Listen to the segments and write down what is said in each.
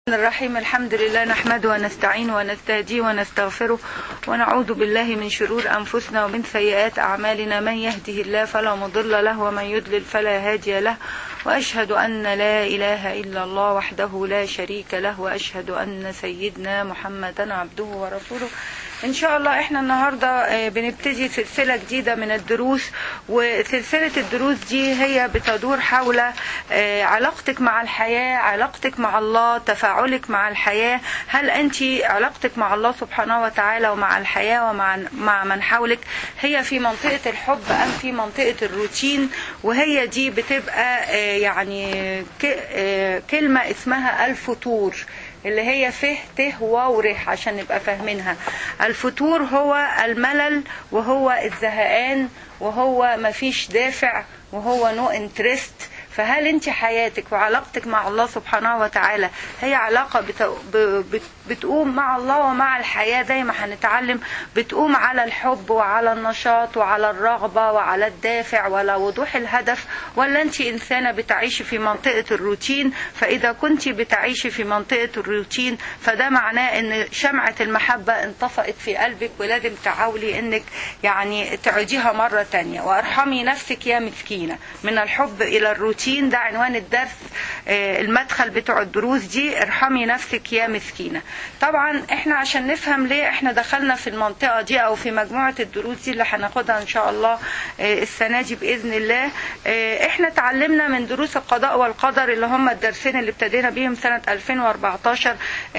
الرحيم الحمد لله نحمده ونستعينه ونستهديه ونستغفره ونعوذ بالله من شرور أنفسنا ومن سيئات أعمالنا من يهده الله فلا مضل له ومن يضلل فلا هادي له وأشهد أن لا إله إلا الله وحده لا شريك له وأشهد أن سيدنا محمدا عبده ورسوله إن شاء الله إحنا النهاردة بنبتدي سلسلة جديدة من الدروس وسلسلة الدروس دي هي بتدور حول علاقتك مع الحياة علاقتك مع الله تفاعلك مع الحياة هل أنت علاقتك مع الله سبحانه وتعالى ومع الحياة ومع مع من حولك هي في منطقة الحب أم في منطقة الروتين وهي دي بتبقى يعني كلمة اسمها الفتور اللي هي فه ته واو رح عشان نبقى فاهمينها الفتور هو الملل وهو الزهقان وهو مفيش دافع وهو نو انترست فهل انت حياتك وعلاقتك مع الله سبحانه وتعالى هي علاقة بت... بتقوم مع الله ومع الحياة زي ما هنتعلم بتقوم على الحب وعلى النشاط وعلى الرغبة وعلى الدافع وعلى وضوح الهدف ولا انت انسانة بتعيشي في منطقة الروتين فاذا كنت بتعيشي في منطقة الروتين فده معناه ان شمعة المحبة انطفأت في قلبك ولازم تحاولي انك يعني تعيديها مرة تانية وارحمي نفسك يا مسكينة من الحب الى الروتين الروتين ده عنوان الدرس المدخل بتوع الدروس دي ارحمي نفسك يا مسكينه طبعا احنا عشان نفهم ليه احنا دخلنا في المنطقه دي او في مجموعه الدروس دي اللي هناخدها ان شاء الله السنه دي باذن الله احنا اتعلمنا من دروس القضاء والقدر اللي هم الدرسين اللي ابتدينا بيهم سنه 2014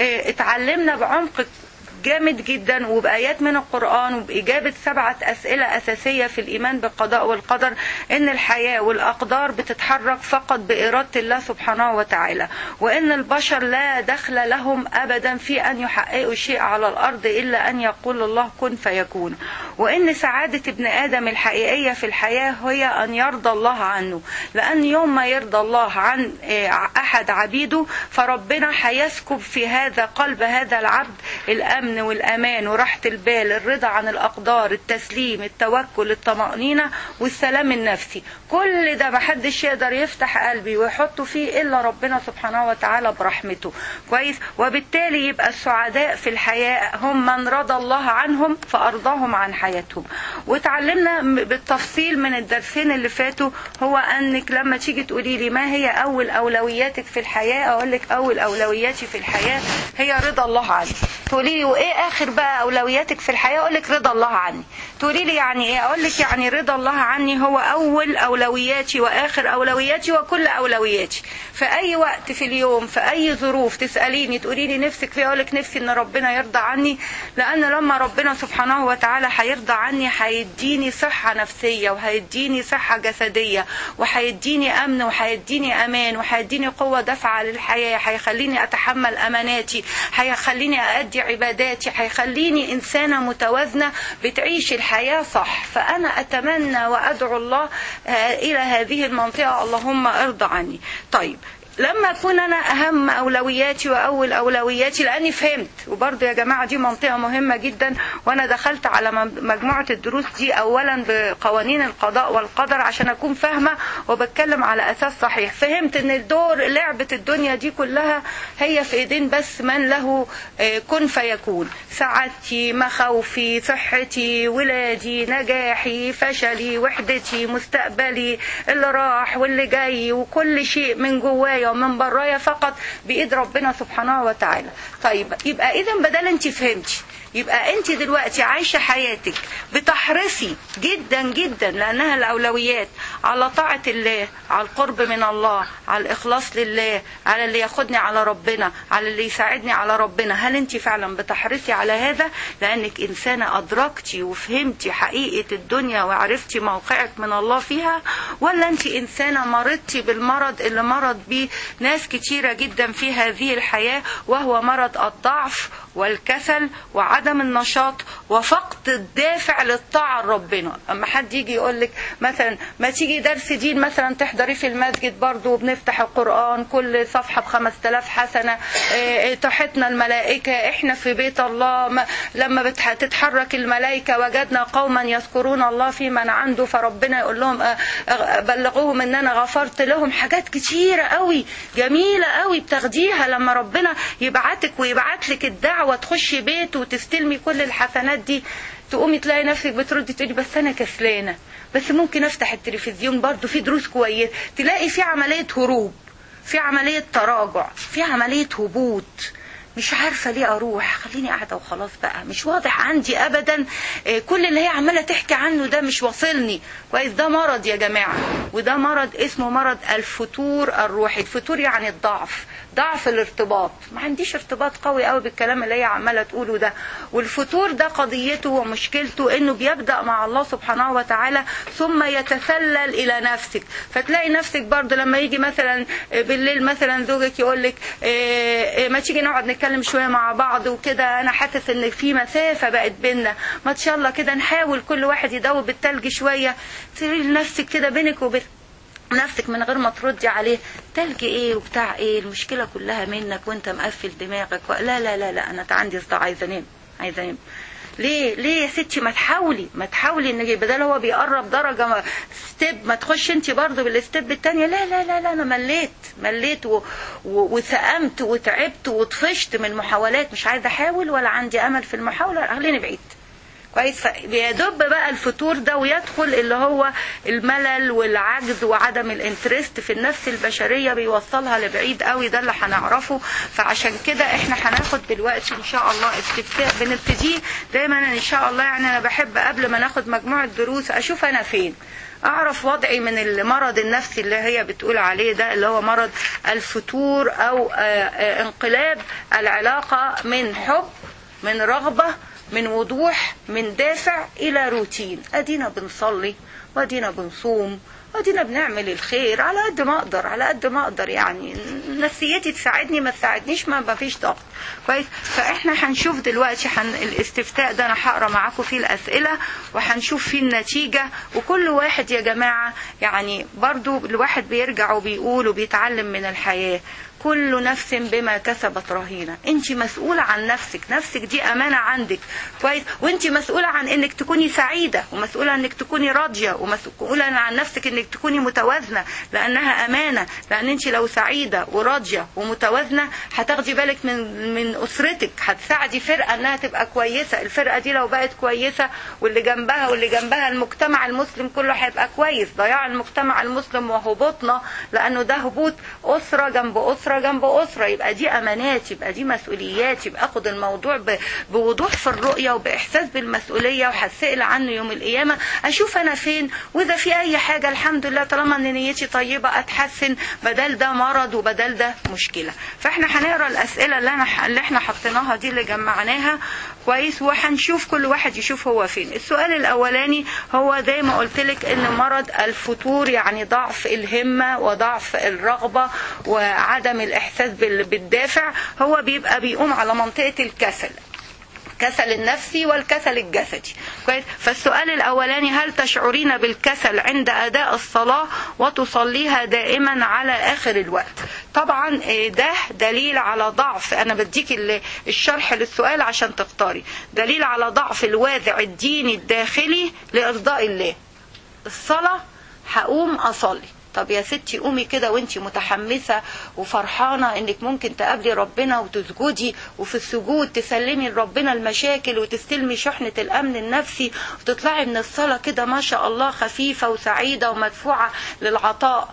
اتعلمنا بعمق جامد جدا وبآيات من القرآن وبإجابة سبعة أسئلة أساسية في الإيمان بالقضاء والقدر إن الحياة والأقدار بتتحرك فقط بإرادة الله سبحانه وتعالى وإن البشر لا دخل لهم أبدا في أن يحققوا شيء على الأرض إلا أن يقول الله كن فيكون وإن سعادة ابن آدم الحقيقية في الحياة هي أن يرضى الله عنه لأن يوم ما يرضى الله عن أحد عبيده فربنا هيسكب في هذا قلب هذا العبد الأمن والأمان وراحة البال الرضا عن الأقدار التسليم التوكل الطمأنينة والسلام النفسي كل ده محدش يقدر يفتح قلبي ويحطه فيه إلا ربنا سبحانه وتعالى برحمته كويس وبالتالي يبقى السعداء في الحياة هم من رضى الله عنهم فأرضاهم عن حياتهم وتعلمنا بالتفصيل من الدرسين اللي فاتوا هو أنك لما تيجي تقولي لي ما هي أول أولوياتك في الحياة أقول لك أول أولوياتي في الحياة هي رضا الله عني تقولي لي وايه اخر بقى اولوياتك في الحياه اقول لك رضا الله عني تقولي لي يعني ايه اقول لك يعني رضا الله عني هو اول اولوياتي واخر اولوياتي وكل اولوياتي في اي وقت في اليوم في اي ظروف تساليني تقولي لي نفسك فيه اقول لك نفسي ان ربنا يرضى عني لان لما ربنا سبحانه وتعالى هيرضى عني هيديني صحه نفسيه وهيديني صحه جسديه وهيديني امن وهيديني امان وهيديني قوه دافعه للحياه هيخليني اتحمل اماناتي هيخليني أأدي عباداتي هيخليني إنسانة متوازنة بتعيش الحياة صح فأنا أتمنى وأدعو الله إلى هذه المنطقة اللهم ارضى عني طيب لما اكون انا اهم اولوياتي واول اولوياتي لاني فهمت وبرضه يا جماعه دي منطقه مهمه جدا وانا دخلت على مجموعه الدروس دي اولا بقوانين القضاء والقدر عشان اكون فاهمه وبتكلم على اساس صحيح فهمت ان الدور لعبه الدنيا دي كلها هي في ايدين بس من له كن فيكون سعادتي مخاوفي صحتي ولادي نجاحي فشلي وحدتي مستقبلي اللي راح واللي جاي وكل شيء من جوايا ومن برايا فقط بايد ربنا سبحانه وتعالى طيب يبقى اذا بدل انت فهمتي يبقى انت دلوقتي عايشة حياتك بتحرصي جدا جدا لانها الاولويات على طاعة الله على القرب من الله على الاخلاص لله على اللي ياخدني على ربنا على اللي يساعدني على ربنا هل انت فعلا بتحرصي على هذا لانك انسانة ادركتي وفهمتي حقيقة الدنيا وعرفتي موقعك من الله فيها ولا انت انسانة مرضتي بالمرض اللي مرض بيه ناس كتيرة جدا في هذه الحياة وهو مرض الضعف والكسل وعدم النشاط وفقد الدافع للطاعة لربنا اما حد يجي يقول لك مثلا ما تيجي درس دين مثلا تحضري في المسجد برضو وبنفتح القرآن كل صفحة بخمس تلاف حسنة إيه، تحيطنا الملائكة احنا في بيت الله ما لما بتح- تتحرك الملائكة وجدنا قوما يذكرون الله في من عنده فربنا يقول لهم آه، آه، بلغوهم ان انا غفرت لهم حاجات كتيرة قوي جميلة قوي بتاخديها لما ربنا يبعتك ويبعت لك الدعوة تخشي بيت وتستلمي كل الحسنات دي تقومي تلاقي نفسك بتردي تقولي بس انا كسلانة بس ممكن افتح التلفزيون برضو في دروس كويس تلاقي في عملية هروب في عملية تراجع في عملية هبوط مش عارفة ليه أروح خليني قاعدة وخلاص بقى مش واضح عندي أبدا آه، كل اللي هي عمالة تحكي عنه ده مش واصلني كويس ده مرض يا جماعة وده مرض اسمه مرض الفتور الروحي الفتور يعني الضعف ضعف الارتباط ما عنديش ارتباط قوي قوي بالكلام اللي هي عمالة تقوله ده والفتور ده قضيته ومشكلته انه بيبدأ مع الله سبحانه وتعالى ثم يتسلل الى نفسك فتلاقي نفسك برضه لما يجي مثلا بالليل مثلا زوجك يقول لك ما تيجي نقعد نتكلم شويه مع بعض وكده انا حاسس ان في مسافه بقت بينا ما شاء الله كده نحاول كل واحد يدوب التلج شويه تقولي لنفسك كده بينك وبين نفسك من غير ما تردي عليه تلج ايه وبتاع ايه المشكله كلها منك وانت مقفل دماغك و... لا لا لا لا انا عندي صداع عايزه انام عايزه انام ليه ليه يا ستي ما تحاولي ما تحاولي ان بدل هو بيقرب درجه ما ستيب ما تخش انت برضه بالستيب الثانيه لا لا لا لا انا مليت مليت و... و... وسأمت وتعبت وطفشت من المحاولات مش عايزه احاول ولا عندي امل في المحاوله خليني بعيد كويس بيدب بقى الفتور ده ويدخل اللي هو الملل والعجز وعدم الانترست في النفس البشريه بيوصلها لبعيد قوي ده اللي هنعرفه فعشان كده احنا هناخد دلوقتي ان شاء الله استفتاء بنبتديه دايما ان شاء الله يعني انا بحب قبل ما ناخد مجموعه دروس اشوف انا فين اعرف وضعي من المرض النفسي اللي هي بتقول عليه ده اللي هو مرض الفتور او انقلاب العلاقه من حب من رغبه من وضوح من دافع الى روتين ادينا بنصلي وادينا بنصوم وادينا بنعمل الخير على قد ما اقدر على قد ما اقدر يعني نفسيتي تساعدني ما تساعدنيش ما فيش ضغط كويس فاحنا هنشوف دلوقتي حن الاستفتاء ده انا هقرا معاكم فيه الاسئله وهنشوف فيه النتيجه وكل واحد يا جماعه يعني برضو الواحد بيرجع وبيقول وبيتعلم من الحياه كل نفس بما كسبت رهينه انت مسؤوله عن نفسك نفسك دي امانه عندك كويس وانت مسؤوله عن انك تكوني سعيده ومسؤوله انك تكوني راضيه ومسؤوله عن نفسك انك تكوني متوازنه لانها امانه لان انت لو سعيده وراضيه ومتوازنه هتاخدي بالك من من اسرتك هتساعدي فرقه انها تبقى كويسه الفرقه دي لو بقت كويسه واللي جنبها واللي جنبها المجتمع المسلم كله هيبقى كويس ضياع المجتمع المسلم وهبوطنا لانه ده هبوط اسره جنب اسره جنب أسرة يبقى دي أمانات يبقى دي مسؤوليات يبقى أخد الموضوع بوضوح في الرؤية وبإحساس بالمسؤولية وهتسأل عنه يوم القيامة أشوف أنا فين وإذا في أي حاجة الحمد لله طالما إن نيتي طيبة أتحسن بدل ده مرض وبدل ده مشكلة فإحنا هنقرا الأسئلة اللي, أنا اللي إحنا حطيناها دي اللي جمعناها كويس وهنشوف كل واحد يشوف هو فين السؤال الأولاني هو زي ما قلت لك إن مرض الفتور يعني ضعف الهمة وضعف الرغبة وعدم الإحساس بالدافع هو بيبقى بيقوم على منطقة الكسل الكسل النفسي والكسل الجسدي كويس فالسؤال الاولاني هل تشعرين بالكسل عند اداء الصلاه وتصليها دائما على اخر الوقت طبعا ده دليل على ضعف انا بديك الشرح للسؤال عشان تختاري دليل على ضعف الوازع الديني الداخلي لارضاء الله الصلاه هقوم اصلي طب يا ستي قومي كده وانت متحمسة وفرحانة انك ممكن تقابلي ربنا وتسجدي وفي السجود تسلمي لربنا المشاكل وتستلمي شحنة الامن النفسي وتطلعي من الصلاة كده ما شاء الله خفيفة وسعيدة ومدفوعة للعطاء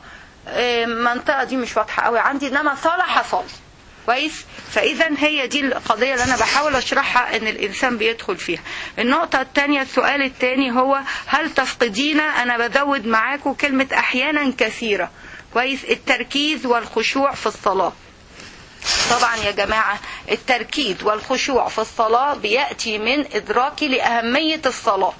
المنطقة دي مش واضحة قوي عندي انما صلاة هصلي كويس فاذا هي دي القضيه اللي انا بحاول اشرحها ان الانسان بيدخل فيها النقطه الثانيه السؤال الثاني هو هل تفقدين انا بزود معاكم كلمه احيانا كثيره كويس التركيز والخشوع في الصلاه طبعا يا جماعة التركيز والخشوع في الصلاة بيأتي من إدراكي لأهمية الصلاة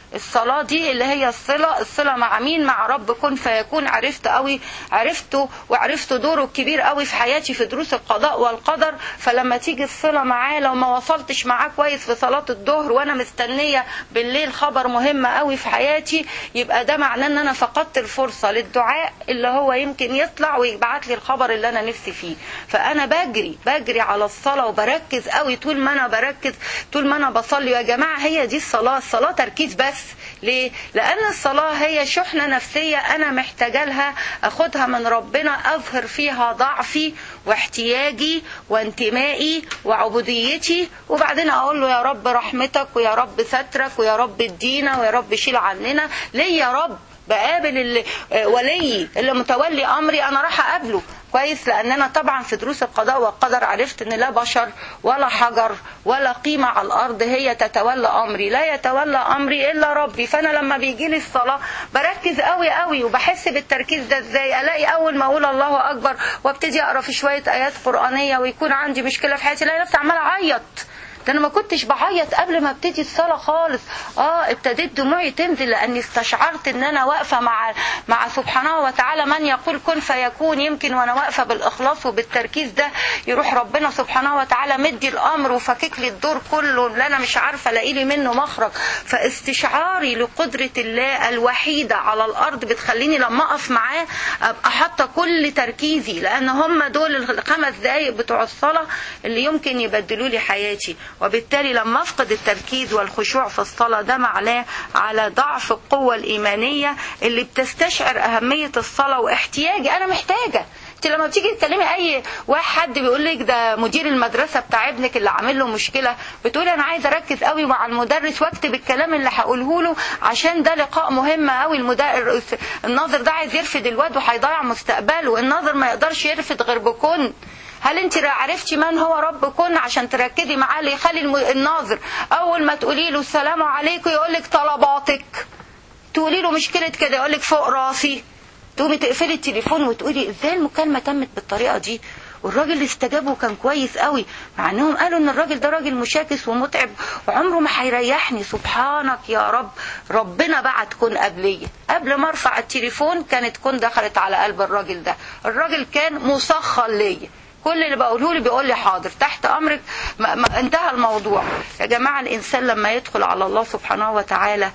الصلاة دي اللي هي الصلة الصلة مع مين مع رب كن فيكون عرفت قوي عرفته وعرفت دوره الكبير قوي في حياتي في دروس القضاء والقدر فلما تيجي الصلة معاه لو ما وصلتش معاه كويس في صلاة الظهر وانا مستنية بالليل خبر مهم قوي في حياتي يبقى ده معناه ان انا فقدت الفرصة للدعاء اللي هو يمكن يطلع ويبعت لي الخبر اللي انا نفسي فيه فانا بجري بجري على الصلاة وبركز قوي طول ما انا بركز طول ما انا بصلي يا جماعة هي دي الصلاة الصلاة تركيز بس ليه لان الصلاة هي شحنة نفسية انا محتاجة لها اخدها من ربنا اظهر فيها ضعفي واحتياجي وانتمائي وعبوديتي وبعدين اقول له يا رب رحمتك ويا رب سترك ويا رب ادينا ويا رب شيل عننا ليه يا رب بقابل اللي ولي اللي متولي امري انا راح اقابله كويس لان انا طبعا في دروس القضاء والقدر عرفت ان لا بشر ولا حجر ولا قيمه على الارض هي تتولى امري لا يتولى امري الا ربي فانا لما بيجي لي الصلاه بركز قوي قوي وبحس بالتركيز ده ازاي الاقي اول ما اقول الله اكبر وابتدي اقرا في شويه ايات قرانيه ويكون عندي مشكله في حياتي الاقي نفسي عماله اعيط ده انا ما كنتش بعيط قبل ما ابتدي الصلاه خالص اه ابتديت دموعي تنزل لاني استشعرت ان انا واقفه مع مع سبحانه وتعالى من يقول كن فيكون يمكن وانا واقفه بالاخلاص وبالتركيز ده يروح ربنا سبحانه وتعالى مدي الامر وفكك لي الدور كله اللي انا مش عارفه الاقي لي منه مخرج فاستشعاري لقدره الله الوحيده على الارض بتخليني لما اقف معاه ابقى حاطه كل تركيزي لان هم دول الخمس دقايق بتوع الصلاه اللي يمكن يبدلوا لي حياتي وبالتالي لما افقد التركيز والخشوع في الصلاة ده معناه على ضعف القوة الإيمانية اللي بتستشعر أهمية الصلاة واحتياجي أنا محتاجة انت لما بتيجي تكلمي اي واحد حد بيقول لك ده مدير المدرسه بتاع ابنك اللي عامل له مشكله بتقولي انا عايزه اركز قوي مع المدرس واكتب الكلام اللي هقوله له عشان ده لقاء مهم قوي المدرس الناظر ده عايز يرفد الواد وهيضيع مستقبله الناظر ما يقدرش يرفد غير بكون هل انت عرفتي من هو رب كن عشان تركزي معاه اللي يخلي الناظر اول ما تقولي له السلام عليكم يقول لك طلباتك تقولي له مشكله كده يقول لك فوق راسي تقومي تقفلي التليفون وتقولي ازاي المكالمه تمت بالطريقه دي والراجل اللي استجاب وكان كويس قوي مع انهم قالوا ان الراجل ده راجل مشاكس ومتعب وعمره ما هيريحني سبحانك يا رب ربنا بعت كن قبليه قبل ما ارفع التليفون كانت كن دخلت على قلب الراجل ده الراجل كان مسخر ليا كل اللي بقوله لي بيقول لي حاضر تحت امرك ما ما انتهى الموضوع يا جماعه الانسان لما يدخل على الله سبحانه وتعالى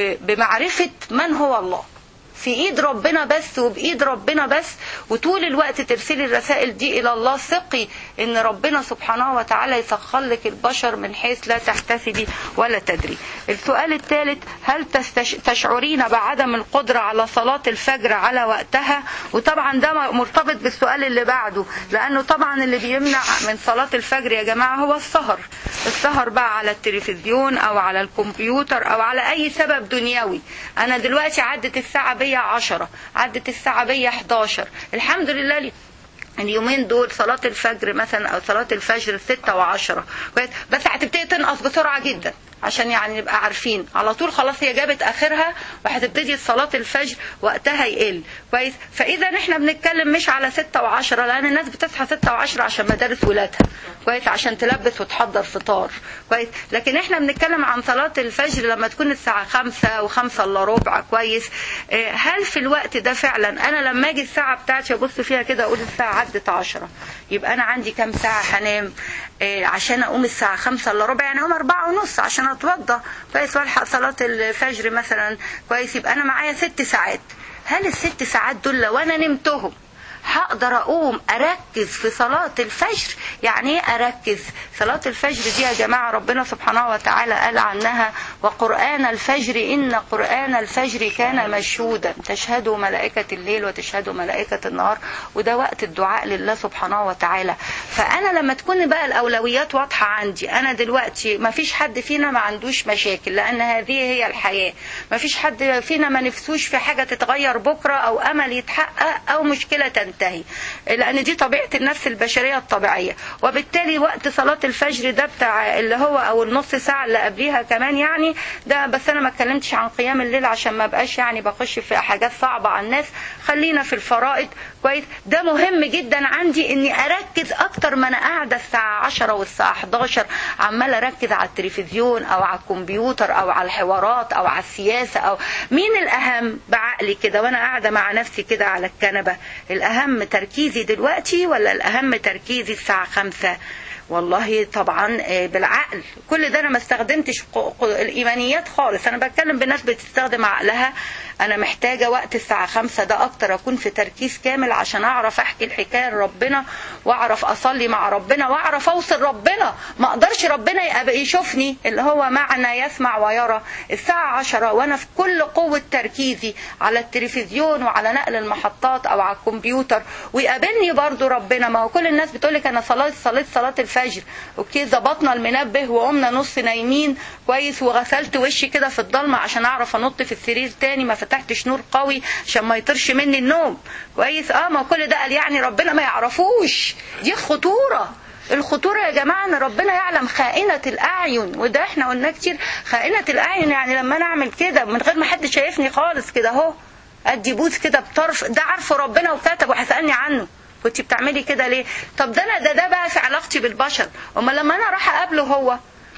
بمعرفه من هو الله في ايد ربنا بس وبايد ربنا بس وطول الوقت ترسلي الرسائل دي الى الله ثقي ان ربنا سبحانه وتعالى يسخر لك البشر من حيث لا تحتسبي ولا تدري السؤال الثالث هل تستش... تشعرين بعدم القدرة على صلاة الفجر على وقتها وطبعا ده مرتبط بالسؤال اللي بعده لانه طبعا اللي بيمنع من صلاة الفجر يا جماعة هو السهر السهر بقى على التلفزيون او على الكمبيوتر او على اي سبب دنيوي انا دلوقتي عدت الساعة بيا عشرة عدت الساعة بيا 11 الحمد لله لي اليومين دول صلاة الفجر مثلا أو صلاة الفجر ستة وعشرة بس هتبتدي تنقص بسرعة جدا عشان يعني نبقى عارفين على طول خلاص هي جابت اخرها وهتبتدي صلاة الفجر وقتها يقل كويس فاذا احنا بنتكلم مش على ستة وعشرة لان الناس بتصحى ستة وعشرة عشان مدارس ولادها كويس عشان تلبس وتحضر فطار كويس لكن احنا بنتكلم عن صلاة الفجر لما تكون الساعة خمسة وخمسة الا ربع كويس هل في الوقت ده فعلا انا لما اجي الساعة بتاعتي ابص فيها كده اقول الساعة عدت عشرة يبقى انا عندي كام ساعة هنام عشان اقوم الساعة خمسة الا ربع يعني اقوم اربعة ونص عشان اتوضى كويس والحق صلاة الفجر مثلا كويس يبقى انا معايا ست ساعات هل الست ساعات دول لو انا نمتهم هقدر اقوم اركز في صلاة الفجر يعني ايه اركز صلاة الفجر دي يا جماعة ربنا سبحانه وتعالى قال عنها وقرآن الفجر ان قرآن الفجر كان مشهودا تشهد ملائكة الليل وتشهد ملائكة النهار وده وقت الدعاء لله سبحانه وتعالى فانا لما تكون بقى الاولويات واضحة عندي انا دلوقتي ما فيش حد فينا ما عندوش مشاكل لان هذه هي الحياة ما فيش حد فينا ما نفسوش في حاجة تتغير بكرة او امل يتحقق او مشكلة تنتهي لان دي طبيعه النفس البشريه الطبيعيه وبالتالي وقت صلاه الفجر ده بتاع اللي هو او النص ساعه اللي قبليها كمان يعني ده بس انا ما اتكلمتش عن قيام الليل عشان ما بقاش يعني بخش في حاجات صعبه على الناس خلينا في الفرائض كويس ده مهم جدا عندي اني اركز اكتر ما انا قاعده الساعه 10 والساعه 11 عماله اركز على التلفزيون او على الكمبيوتر او على الحوارات او على السياسه او مين الاهم بعقلي كده وانا قاعده مع نفسي كده على الكنبه الاهم تركيزي دلوقتي ولا الاهم تركيزي الساعه 5 والله طبعا بالعقل كل ده انا ما استخدمتش الايمانيات خالص انا بتكلم بالناس بتستخدم عقلها انا محتاجه وقت الساعه خمسة ده اكتر اكون في تركيز كامل عشان اعرف احكي الحكايه لربنا واعرف اصلي مع ربنا واعرف اوصل ربنا ما اقدرش ربنا يبقى يشوفني اللي هو معنى يسمع ويرى الساعه عشرة وانا في كل قوه تركيزي على التلفزيون وعلى نقل المحطات او على الكمبيوتر ويقابلني برضو ربنا ما هو كل الناس بتقولك انا صلاه صلاه صلاه الفجر اوكي ظبطنا المنبه وقمنا نص نايمين كويس وغسلت وشي كده في الضلمه عشان اعرف انط في السرير تاني ما فتحتش نور قوي عشان ما يطرش مني النوم كويس اه ما كل ده قال يعني ربنا ما يعرفوش دي خطوره الخطورة يا جماعة ان ربنا يعلم خائنة الاعين وده احنا قلنا كتير خائنة الاعين يعني لما انا اعمل كده من غير ما حد شايفني خالص كده اهو ادي بوس كده بطرف ده عارفه ربنا وكتب وهيسالني عنه كنت بتعملي كده ليه طب ده انا ده ده بقى في علاقتي بالبشر اما لما انا راح اقابله هو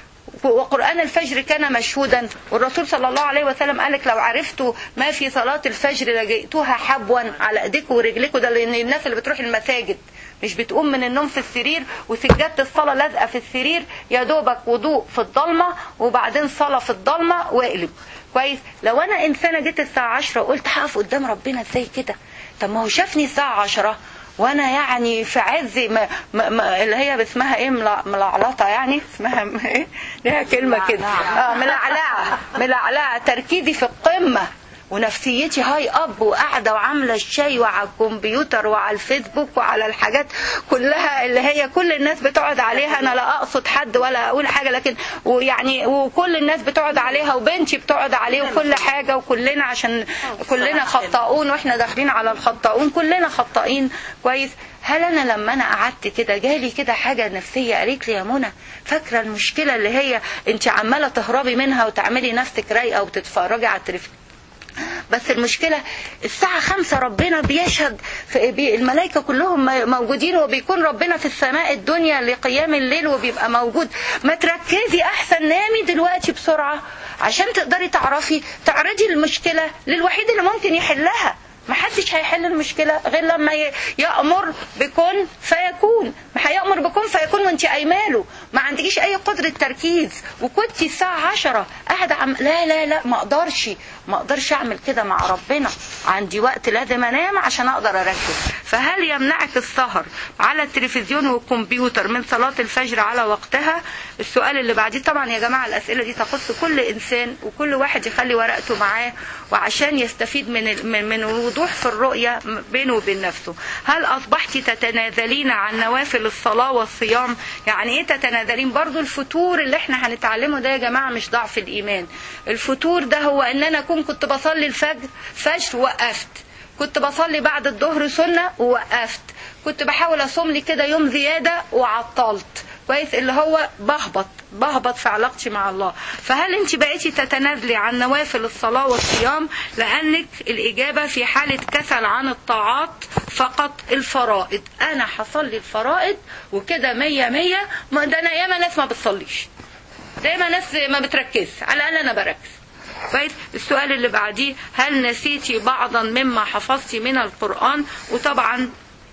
وقرآن الفجر كان مشهودا والرسول صلى الله عليه وسلم قالك لو عرفتوا ما في صلاة الفجر لجئتوها حبوا على ايديكم ورجليكم ده لان الناس اللي بتروح المساجد مش بتقوم من النوم في السرير وسجادة الصلاة لازقة في السرير يا دوبك وضوء في الضلمة وبعدين صلاة في الضلمة واقلب كويس لو انا انسانة جيت الساعة 10 وقلت هقف قدام ربنا ازاي كده طب ما هو شافني الساعة 10 وانا يعني في عز ما ما ما اللي هي اسمها ايه ملعلطه يعني اسمها ايه ليها كلمه كده اه ملعلعه ملعلعه تركيزي في القمه ونفسيتي هاي اب وقاعده وعامله الشاي وعلى الكمبيوتر وعلى الفيسبوك وعلى الحاجات كلها اللي هي كل الناس بتقعد عليها انا لا اقصد حد ولا اقول حاجه لكن ويعني وكل الناس بتقعد عليها وبنتي بتقعد عليه وكل حاجه وكلنا عشان كلنا خطاؤون واحنا داخلين على الخطاؤون كلنا خطائين كويس هل انا لما انا قعدت كده جالي كده حاجه نفسيه قالت لي يا منى فاكره المشكله اللي هي انت عماله تهربي منها وتعملي نفسك رايقه وتتفرجي على التلفزيون بس المشكلة الساعة خمسة ربنا بيشهد في بي الملائكة كلهم موجودين وبيكون ربنا في السماء الدنيا لقيام الليل وبيبقى موجود ما تركزي أحسن نامي دلوقتي بسرعة عشان تقدري تعرفي تعرضي المشكلة للوحيد اللي ممكن يحلها ما حدش هيحل المشكلة غير لما يأمر بكون فيكون ما هيأمر بكون فيكون وانت قايماله ما عندكيش اي قدرة تركيز وكنت الساعة عشرة قاعدة عم لا لا لا ما اقدرش ما اقدرش اعمل كده مع ربنا عندي وقت لازم انام عشان اقدر اركز فهل يمنعك السهر على التلفزيون والكمبيوتر من صلاة الفجر على وقتها السؤال اللي بعديه طبعا يا جماعة الاسئلة دي تخص كل انسان وكل واحد يخلي ورقته معاه وعشان يستفيد من من, من وضوح في الرؤية بينه وبين نفسه هل أصبحت تتنازلين عن نوافل الصلاة والصيام يعني إيه تتنازلين برضو الفتور اللي احنا هنتعلمه ده يا جماعة مش ضعف الإيمان الفتور ده هو أن أنا أكون كنت بصلي الفجر فجر وقفت كنت بصلي بعد الظهر سنة ووقفت كنت بحاول أصوم لي كده يوم زيادة وعطلت كويس اللي هو بهبط بهبط في علاقتي مع الله فهل انت بقيتي تتنازلي عن نوافل الصلاة والصيام لانك الاجابة في حالة كسل عن الطاعات فقط الفرائض انا هصلي الفرائض وكده مية مية ما ده انا ياما ناس ما بتصليش دايما ناس ما بتركز على الاقل انا بركز كويس السؤال اللي بعديه هل نسيتي بعضا مما حفظتي من القرآن وطبعا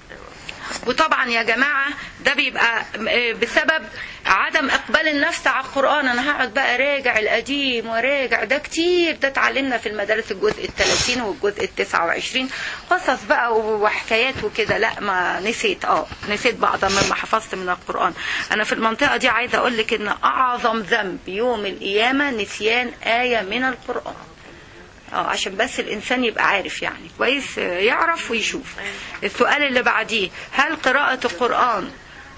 وطبعا يا جماعة ده بيبقى بسبب عدم اقبال النفس على القرآن انا هقعد بقى راجع القديم وراجع ده كتير ده اتعلمنا في المدارس الجزء الثلاثين والجزء التسعة وعشرين قصص بقى وحكايات وكده لا ما نسيت اه نسيت بعض مما حفظت من القرآن انا في المنطقة دي عايزة اقول لك ان اعظم ذنب يوم القيامة نسيان آية من القرآن اه عشان بس الانسان يبقى عارف يعني كويس يعرف ويشوف السؤال اللي بعديه هل قراءة القرآن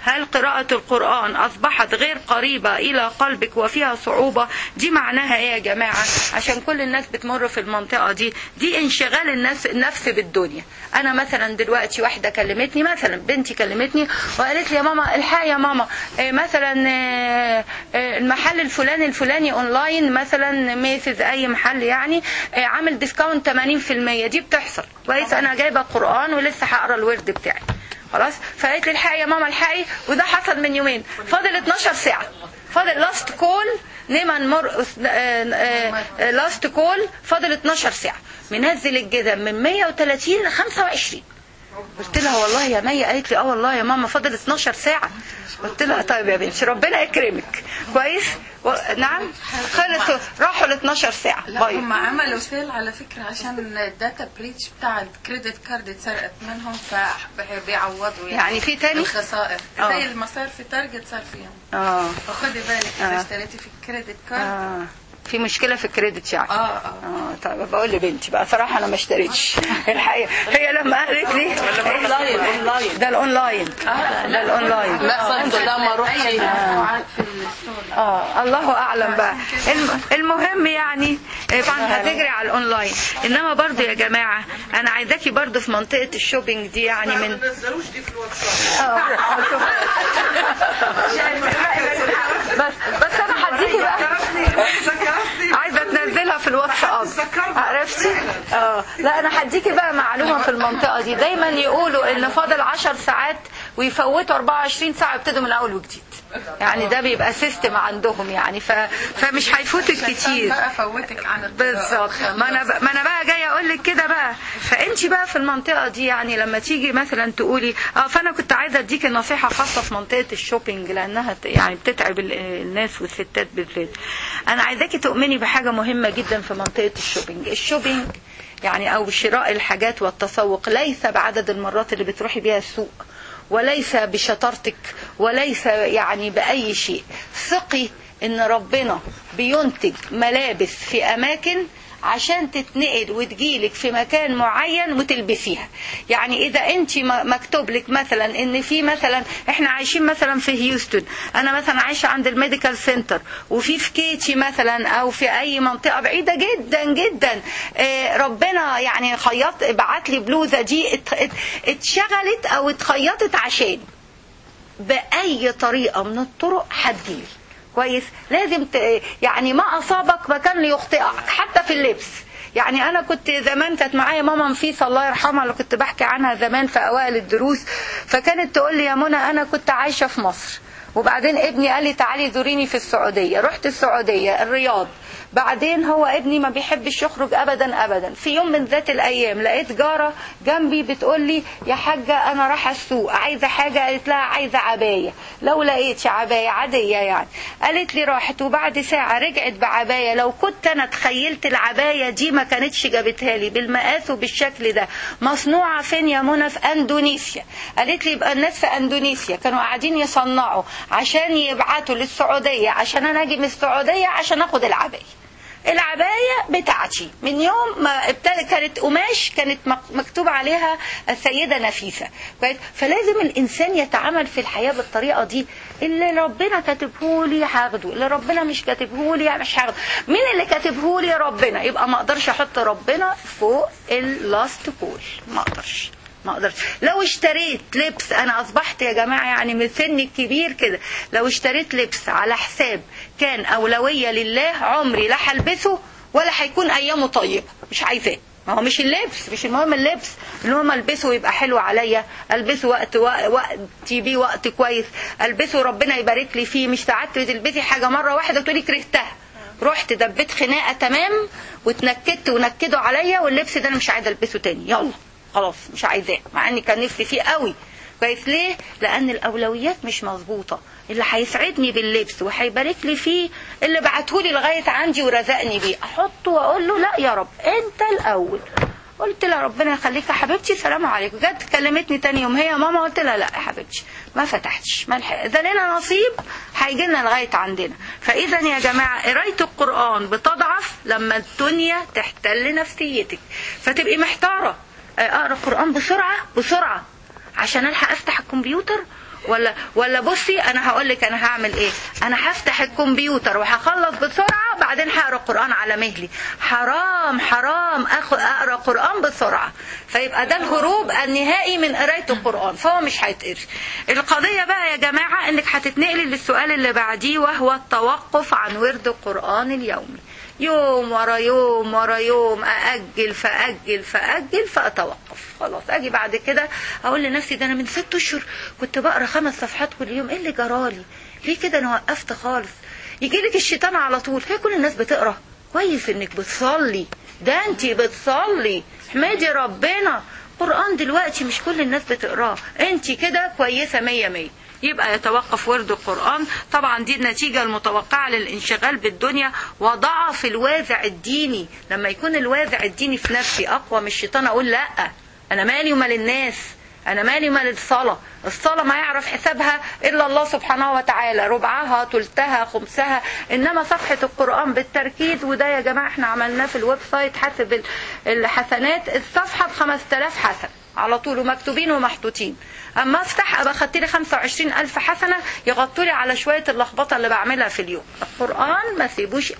هل قراءة القرآن أصبحت غير قريبة إلى قلبك وفيها صعوبة دي معناها إيه يا جماعة عشان كل الناس بتمر في المنطقة دي دي انشغال النفس, النفس بالدنيا أنا مثلا دلوقتي واحدة كلمتني مثلا بنتي كلمتني وقالت لي يا ماما الحق يا ماما إيه مثلا إيه إيه المحل الفلاني الفلاني اونلاين مثلا ميسز اي محل يعني إيه عامل ديسكاونت 80% دي بتحصل كويس انا جايبه قران ولسه هقرا الورد بتاعي خلاص فقالت لي الحقي يا ماما الحقي وده حصل من يومين فاضل 12 ساعه فاضل لاست كول نيمان مر لاست كول فاضل 12 ساعه منزل الجزم من 130 ل 25 قلت لها والله يا مي قالت لي اه والله يا ماما فاضل 12 ساعه قلت لها طيب يا بنتي ربنا يكرمك كويس و... نعم خلصوا راحوا ل 12 ساعه لا هم عملوا سيل على فكرة عشان الداتا بريتش بتاع الكريدت كارد اتسرقت منهم فبيعوضوا يعني, يعني في تاني الخسائر آه. زي المصاري في تارجت صار فيهم اه فخدي بالك آه. اذا اشتريتي في الكريدت كارد اه في مشكله في الكريدت يعني اه اه اه طيب بقول لبنتي بقى صراحه انا ما اشتريتش الحقيقه هي لما قالت لي اونلاين اونلاين ده الاونلاين ده الاونلاين لا صدق لا ما اروحش في الستور اه الله اعلم بقى الم- المهم يعني آه، طبعا هتجري على الاونلاين انما برضو يا جماعه انا عايزاكي برضو في منطقه الشوبينج دي يعني من نزلوش دي في الواتساب بس بس انا هديكي بقى عايزه تنزلها في الواتساب عرفتي اه لا انا هديكي بقى معلومه في المنطقه دي دايما يقولوا ان فاضل 10 ساعات ويفوتوا 24 ساعه يبتدوا من اول وجديد يعني ده بيبقى سيستم عندهم يعني ف... فمش هيفوتك كتير بقى فوتك عن القراءة. بالظبط ما انا ب... ما انا بقى جايه اقول لك كده بقى فانت بقى في المنطقه دي يعني لما تيجي مثلا تقولي اه فانا كنت عايزه اديك نصيحه خاصه في منطقه الشوبينج لانها ت- يعني بتتعب ال- الناس والستات بالذات انا عايزاكي تؤمني بحاجه مهمه جدا في منطقه الشوبينج الشوبينج يعني او شراء الحاجات والتسوق ليس بعدد المرات اللي بتروحي بيها السوق وليس بشطارتك وليس يعني بأي شيء ثقي ان ربنا بينتج ملابس في اماكن عشان تتنقل وتجيلك في مكان معين وتلبسيها يعني اذا انت م- مكتوب لك مثلا ان في مثلا احنا عايشين مثلا في هيوستن انا مثلا عايشه عند الميديكال سنتر وفي في كيتي مثلا او في اي منطقه بعيده جدا جدا آه، ربنا يعني خيط بعت لي بلوزه دي ات- ات- اتشغلت او اتخيطت عشاني باي طريقه من الطرق هتجيلي كويس لازم ت... يعني ما اصابك ما كان ليخطئك حتى في اللبس يعني انا كنت زمان كانت معايا ماما نفيسه الله يرحمها اللي كنت بحكي عنها زمان في اوائل الدروس فكانت تقول لي يا منى انا كنت عايشه في مصر وبعدين ابني قال لي تعالي زوريني في السعوديه رحت السعوديه الرياض بعدين هو ابني ما بيحبش يخرج ابدا ابدا في يوم من ذات الايام لقيت جاره جنبي بتقول لي يا حاجه انا رايحه السوق عايزه حاجه قالت لها عايزه عبايه لو لقيتي عبايه عاديه يعني قالت لي راحت وبعد ساعه رجعت بعبايه لو كنت انا تخيلت العبايه دي ما كانتش جابتها لي بالمقاس وبالشكل ده مصنوعه فين يا منى في اندونيسيا قالت لي يبقى الناس في اندونيسيا كانوا قاعدين يصنعوا عشان يبعتوا للسعوديه عشان انا اجي من السعوديه عشان اخد العبايه العباية بتاعتي من يوم ما ابتدى كانت قماش كانت مك- مكتوب عليها السيدة نفيسة كويس فلازم الإنسان يتعامل في الحياة بالطريقة دي اللي ربنا كاتبه لي هاخده اللي ربنا مش كاتبه لي مش هاخده مين اللي كاتبه لي ربنا يبقى ما اقدرش احط ربنا فوق اللاست كول ما اقدرش ما اقدرش لو اشتريت لبس انا اصبحت يا جماعه يعني من سن الكبير كده لو اشتريت لبس على حساب كان اولويه لله عمري لا هلبسه ولا هيكون ايامه طيبه مش عايزاه ما هو مش اللبس مش المهم اللبس المهم البسه ويبقى حلو عليا البسه وقت وقتي بيه وقت كويس البسه ربنا يبارك لي فيه مش ساعات تلبسي حاجه مره واحده تقولي كرهتها رحت دبيت خناقه تمام واتنكدت ونكدوا عليا واللبس ده انا مش عايزه البسه تاني يلا خلاص مش عايزاه مع اني كان نفسي فيه قوي كويس ليه لان الاولويات مش مظبوطه اللي هيسعدني باللبس وهيبارك لي فيه اللي بعتهولي لغايه عندي ورزقني بيه احطه واقول له لا يا رب انت الاول قلت لها ربنا يخليك يا حبيبتي سلام عليكم جت كلمتني تاني يوم هي ماما قلت لها لا يا حبيبتي ما فتحتش ما لحق- اذا لنا نصيب هيجي لنا لغايه عندنا فاذا يا جماعه قرايه القران بتضعف لما الدنيا تحتل نفسيتك فتبقي محتاره اقرا القران بسرعه بسرعه عشان الحق افتح الكمبيوتر ولا ولا بصي انا هقول لك انا هعمل ايه انا هفتح الكمبيوتر وهخلص بسرعه بعدين هقرا قران على مهلي حرام حرام أخ- اقرا قران بسرعه فيبقى ده الهروب النهائي من قرايه القران فهو مش هيتقري القضيه بقى يا جماعه انك هتتنقلي للسؤال اللي بعديه وهو التوقف عن ورد القران اليومي يوم ورا يوم ورا يوم أأجل فأجل فأجل فأتوقف خلاص أجي بعد كده أقول لنفسي ده أنا من ست أشهر كنت بقرا خمس صفحات كل يوم إيه اللي جرالي ليه كده أنا وقفت خالص يجي لك الشيطان على طول هي كل الناس بتقرا كويس إنك بتصلي ده أنت بتصلي احمدي ربنا قرآن دلوقتي مش كل الناس بتقراه انت كده كويسة مية مية يبقى يتوقف ورد القرآن طبعا دي النتيجة المتوقعة للانشغال بالدنيا وضعف الوازع الديني لما يكون الوازع الديني في نفسي أقوى من الشيطان أقول لأ أنا مالي ومال الناس أنا مالي ومال الصلاة الصلاة ما يعرف حسابها إلا الله سبحانه وتعالى ربعها تلتها خمسها إنما صفحة القرآن بالتركيز وده يا جماعة احنا عملناه في الويب سايت حسب ال- الحسنات الصفحة ب 5000 حسن على طول ومكتوبين ومحطوطين اما افتح ابقى خدت لي 25 الف حسنه يغطوا لي على شويه اللخبطه اللي بعملها في اليوم القران ما سيبوش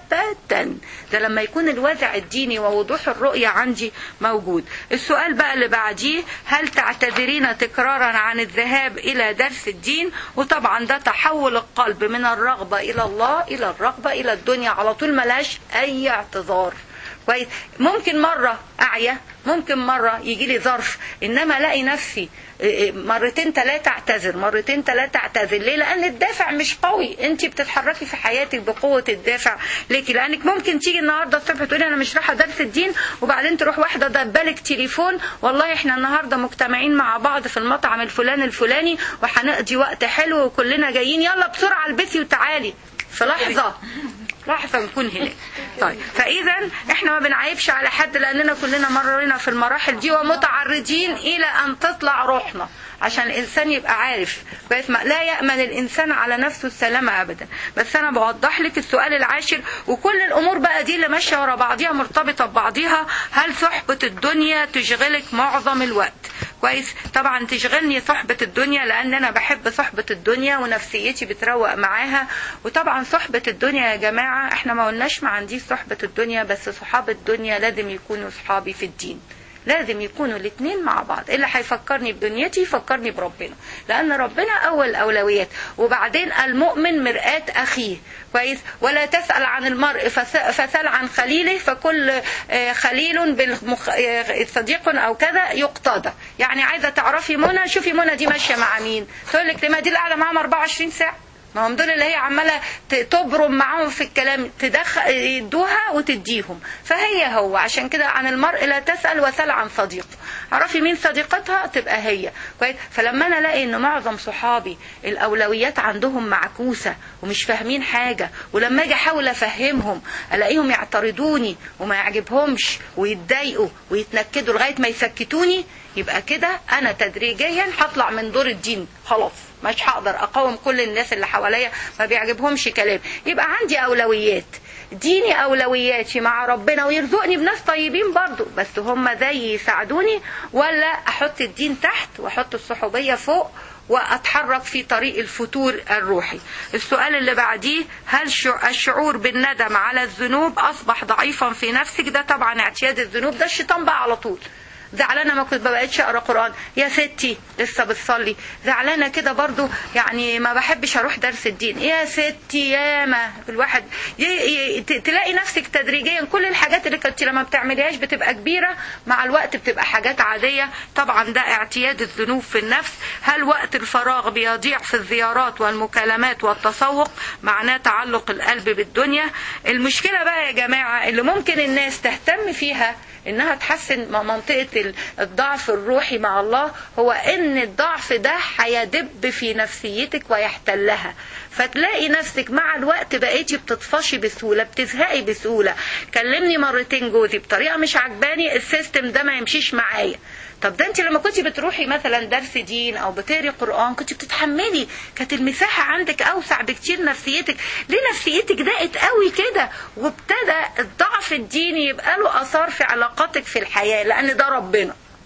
ابدا ده لما يكون الوازع الديني ووضوح الرؤيه عندي موجود السؤال بقى اللي بعديه هل تعتذرين تكرارا عن الذهاب الى درس الدين وطبعا ده تحول القلب من الرغبه الى الله الى الرغبه الى الدنيا على طول ملهاش اي اعتذار كويس ممكن مرة أعيا ممكن مرة يجي لي ظرف إنما ألاقي نفسي إيه، مرتين ثلاثة أعتذر مرتين ثلاثة أعتذر ليه؟ لأن الدافع مش قوي أنت بتتحركي في حياتك بقوة الدافع ليكي لأنك ممكن تيجي النهاردة الصبح تقولي أنا مش رايحة درس الدين وبعدين تروح واحدة دبالك تليفون والله إحنا النهاردة مجتمعين مع بعض في المطعم الفلاني الفلاني وهنقضي وقت حلو وكلنا جايين يلا بسرعة البسي وتعالي في لحظة لحظة نكون هناك طيب فإذا احنا ما بنعيبش على حد لأننا كلنا مرينا في المراحل دي ومتعرضين إلى أن تطلع روحنا عشان الإنسان يبقى عارف كويس ما لا يأمن الإنسان على نفسه السلامة أبدا بس أنا بوضح لك السؤال العاشر وكل الأمور بقى دي اللي ماشية ورا بعضيها مرتبطة ببعضيها هل صحبة الدنيا تشغلك معظم الوقت كويس طبعا تشغلني صحبة الدنيا لأن أنا بحب صحبة الدنيا ونفسيتي بتروق معاها وطبعا صحبة الدنيا يا جماعة احنا ما قلناش ما عنديش صحبة الدنيا بس صحاب الدنيا لازم يكونوا صحابي في الدين لازم يكونوا الاثنين مع بعض اللي هيفكرني بدنيتي يفكرني بربنا لان ربنا اول الاولويات وبعدين المؤمن مرآة اخيه كويس ولا تسأل عن المرء فس- فسل عن خليله فكل آه، خليل بالمخ... آه، صديق او كذا يقتضى يعني عايزه تعرفي منى شوفي منى دي ماشيه مع مين تقول لك ما دي اللي قاعده معاهم 24 ساعه ما هم دول اللي هي عماله ت- تبرم معاهم في الكلام تدخل يدوها وتديهم فهي هو عشان كده عن المرء لا تسال وسل عن صديقه عرفي مين صديقتها تبقى هي كويس فلما انا الاقي ان معظم صحابي الاولويات عندهم معكوسه ومش فاهمين حاجه ولما اجي احاول افهمهم الاقيهم يعترضوني وما يعجبهمش ويتضايقوا ويتنكدوا لغايه ما يسكتوني يبقى كده انا تدريجيا هطلع من دور الدين خلاص مش هقدر اقاوم كل الناس اللي حواليا ما بيعجبهمش كلام يبقى عندي اولويات ديني اولوياتي مع ربنا ويرزقني بناس طيبين برضو بس هم زي يساعدوني ولا احط الدين تحت واحط الصحوبيه فوق واتحرك في طريق الفتور الروحي السؤال اللي بعديه هل شع- الشعور بالندم على الذنوب اصبح ضعيفا في نفسك ده طبعا اعتياد الذنوب ده الشيطان بقى على طول زعلانه ما كنت ما بقتش اقرا قران يا ستي لسه بتصلي زعلانه كده برضو يعني ما بحبش اروح درس الدين يا ستي ياما الواحد ي... ي... ت- تلاقي نفسك تدريجيا كل الحاجات اللي كنت لما بتعمليهاش بتبقى كبيره مع الوقت بتبقى حاجات عاديه طبعا ده اعتياد الذنوب في النفس هل وقت الفراغ بيضيع في الزيارات والمكالمات والتسوق معناه تعلق القلب بالدنيا المشكله بقى يا جماعه اللي ممكن الناس تهتم فيها انها تحسن م- منطقه ال- الضعف الروحي مع الله هو ان الضعف ده هيدب في نفسيتك ويحتلها فتلاقي نفسك مع الوقت بقيتي بتطفشي بسهوله بتزهقي بسهوله كلمني مرتين جوزي بطريقه مش عجباني السيستم ده ما يمشيش معايا طب ده انت لما كنت بتروحي مثلا درس دين او بتقري قران كنت بتتحملي كانت المساحه عندك اوسع بكتير نفسيتك ليه نفسيتك ضاقت قوي كده وابتدى الضعف الديني يبقى له اثار في علاقاتك في الحياه لان ده ربنا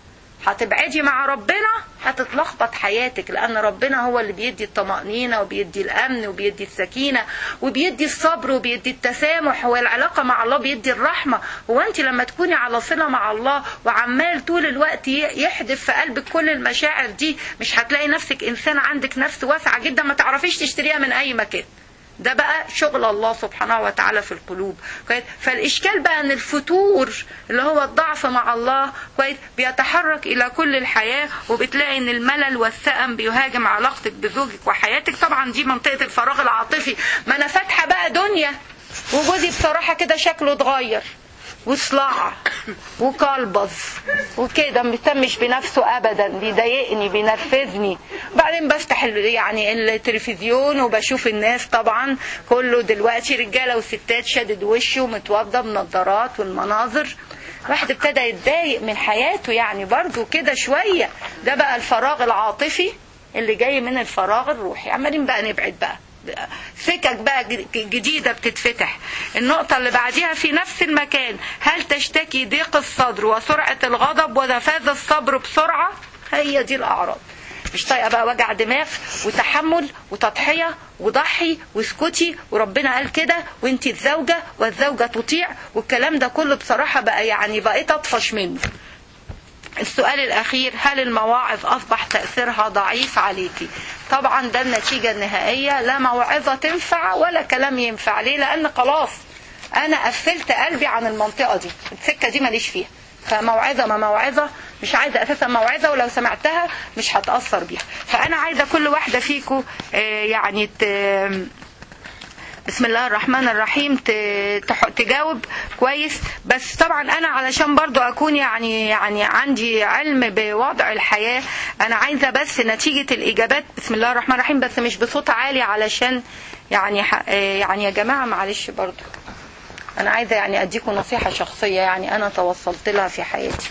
هتبعدي مع ربنا هتتلخبط حياتك لان ربنا هو اللي بيدي الطمأنينة وبيدي الامن وبيدي السكينة وبيدي الصبر وبيدي التسامح والعلاقة مع الله بيدي الرحمة هو انت لما تكوني على صلة مع الله وعمال طول الوقت ي- يحدف في قلبك كل المشاعر دي مش هتلاقي نفسك انسان عندك نفس واسعة جدا ما تعرفيش تشتريها من اي مكان ده بقى شغل الله سبحانه وتعالى في القلوب كويس فالاشكال بقى ان الفتور اللي هو الضعف مع الله كويس بيتحرك الى كل الحياه وبتلاقي ان الملل والسأم بيهاجم علاقتك بزوجك وحياتك طبعا دي منطقه الفراغ العاطفي ما انا فاتحه بقى دنيا وجوزي بصراحه كده شكله اتغير وصلع وكلبز وكده ما بيهتمش بنفسه ابدا بيضايقني بينرفزني بعدين بفتح ال- يعني التلفزيون وبشوف الناس طبعا كله دلوقتي رجاله وستات شادد وشه ومتوضى بنضارات والمناظر الواحد ابتدى يتضايق من حياته يعني برضه كده شويه ده بقى الفراغ العاطفي اللي جاي من الفراغ الروحي عمالين بقى نبعد بقى سكك بقى ج- جديدة بتتفتح النقطة اللي بعديها في نفس المكان هل تشتكي ضيق الصدر وسرعة الغضب ونفاذ الصبر بسرعة هي دي الأعراض مش طايقة بقى وجع دماغ وتحمل وتضحية وضحي واسكتي وربنا قال كده وانت الزوجة والزوجة تطيع والكلام ده كله بصراحة بقى يعني بقيت اطفش منه السؤال الأخير هل المواعظ أصبح تأثيرها ضعيف عليكي طبعا ده النتيجة النهائية لا موعظة تنفع ولا كلام ينفع ليه لأن خلاص أنا قفلت قلبي عن المنطقة دي السكة دي ماليش فيها فموعظة ما موعظة مش عايزة أساسا موعظة ولو سمعتها مش هتأثر بيها فأنا عايزة كل واحدة فيكم آه، يعني ت- بسم الله الرحمن الرحيم ت- تح- تجاوب كويس بس طبعا انا علشان برضو اكون يعني يعني عندي علم بوضع الحياة انا عايزة بس نتيجة الاجابات بسم الله الرحمن الرحيم بس مش بصوت عالي علشان يعني ح- آه، يعني يا جماعة معلش برضو انا عايزة يعني اديكم نصيحة شخصية يعني انا توصلت لها في حياتي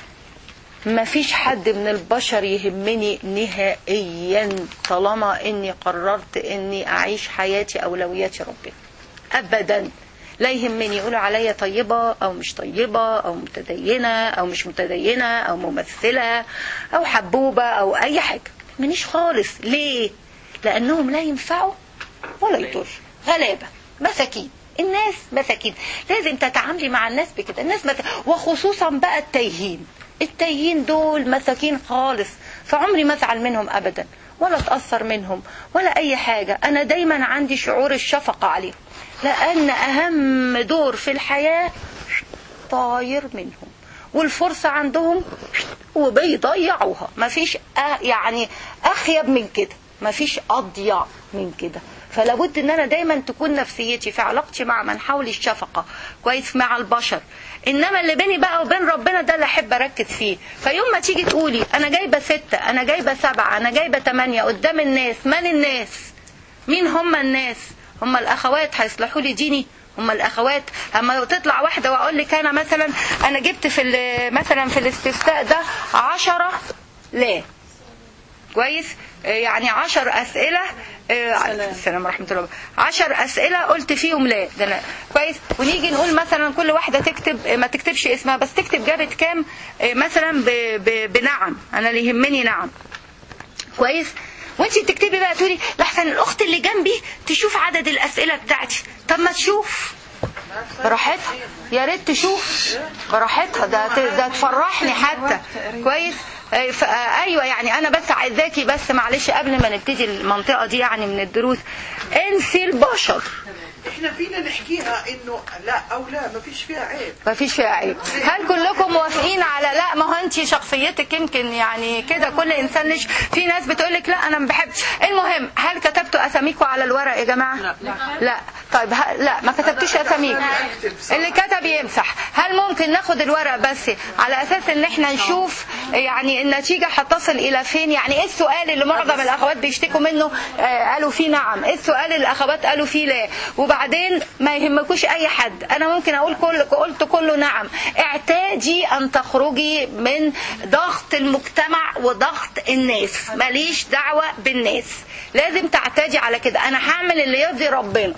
ما فيش حد من البشر يهمني نهائيا طالما اني قررت اني اعيش حياتي اولوياتي ربنا ابدا لا يهمني يقولوا عليا طيبة او مش طيبة او متدينة او مش متدينة او ممثلة او حبوبة او اي حاجة منيش خالص ليه لانهم لا ينفعوا ولا يضر غلابة مساكين الناس مساكين لازم تتعاملي مع الناس بكده الناس مت... وخصوصا بقى التايهين التايهين دول مساكين خالص فعمري ما ازعل منهم ابدا ولا اتاثر منهم ولا اي حاجه انا دايما عندي شعور الشفقه عليهم لان اهم دور في الحياه طاير منهم والفرصة عندهم وبيضيعوها مفيش أ- يعني أخيب من كده مفيش أضيع من كده فلابد ان انا دايما تكون نفسيتي في علاقتي مع من حولي الشفقة كويس مع البشر انما اللي بيني بقى وبين ربنا ده اللي احب اركز فيه فيوم ما تيجي تقولي انا جايبة ستة انا جايبة سبعة انا جايبة تمانية قدام الناس من الناس مين هم الناس هم الاخوات هيصلحوا لي ديني هم الاخوات اما تطلع واحده واقول لك انا مثلا انا جبت في ال- مثلا في الاستفتاء ده عشرة لا كويس آه، يعني عشر أسئلة آه، السلام ورحمة الله عشر أسئلة قلت فيهم لا ده لا كويس ونيجي نقول مثلا كل واحدة تكتب آه، ما تكتبش اسمها بس تكتب جابت كام آه، مثلا ب- ب- بنعم أنا اللي يهمني نعم كويس وانت بتكتبي بقى تقولي لحسن الاخت اللي جنبي تشوف عدد الاسئله بتاعتي طب ما تشوف براحتها يا ريت تشوف براحتها ده ده تفرحني حتى كويس آه، ف- آه، ايوه يعني انا بس عايزاكي بس معلش قبل ما نبتدي المنطقه دي يعني من الدروس انسي البشر احنا فينا نحكيها انه لا او لا ما فيش فيها عيب ما فيش فيها عيب هل كلكم موافقين على لا ما هو انت شخصيتك يمكن يعني كده كل انسان ليش في ناس بتقولك لا انا ما بحبش المهم هل كتبتوا اساميكم على الورق يا جماعه لا لا طيب ه- لا ما كتبتوش اساميكم اللي كتب يمسح هل ممكن ناخد الورق بس على اساس ان احنا نشوف يعني النتيجه هتصل الى فين يعني ايه السؤال اللي معظم الاخوات بيشتكوا منه آه، قالوا فيه نعم ايه السؤال اللي الاخوات قالوا فيه لا وبعدين ما يهمكوش اي حد انا ممكن اقول كل قلت كله نعم اعتادي ان تخرجي من ضغط المجتمع وضغط الناس ماليش دعوه بالناس لازم تعتادي على كده انا هعمل اللي يرضي ربنا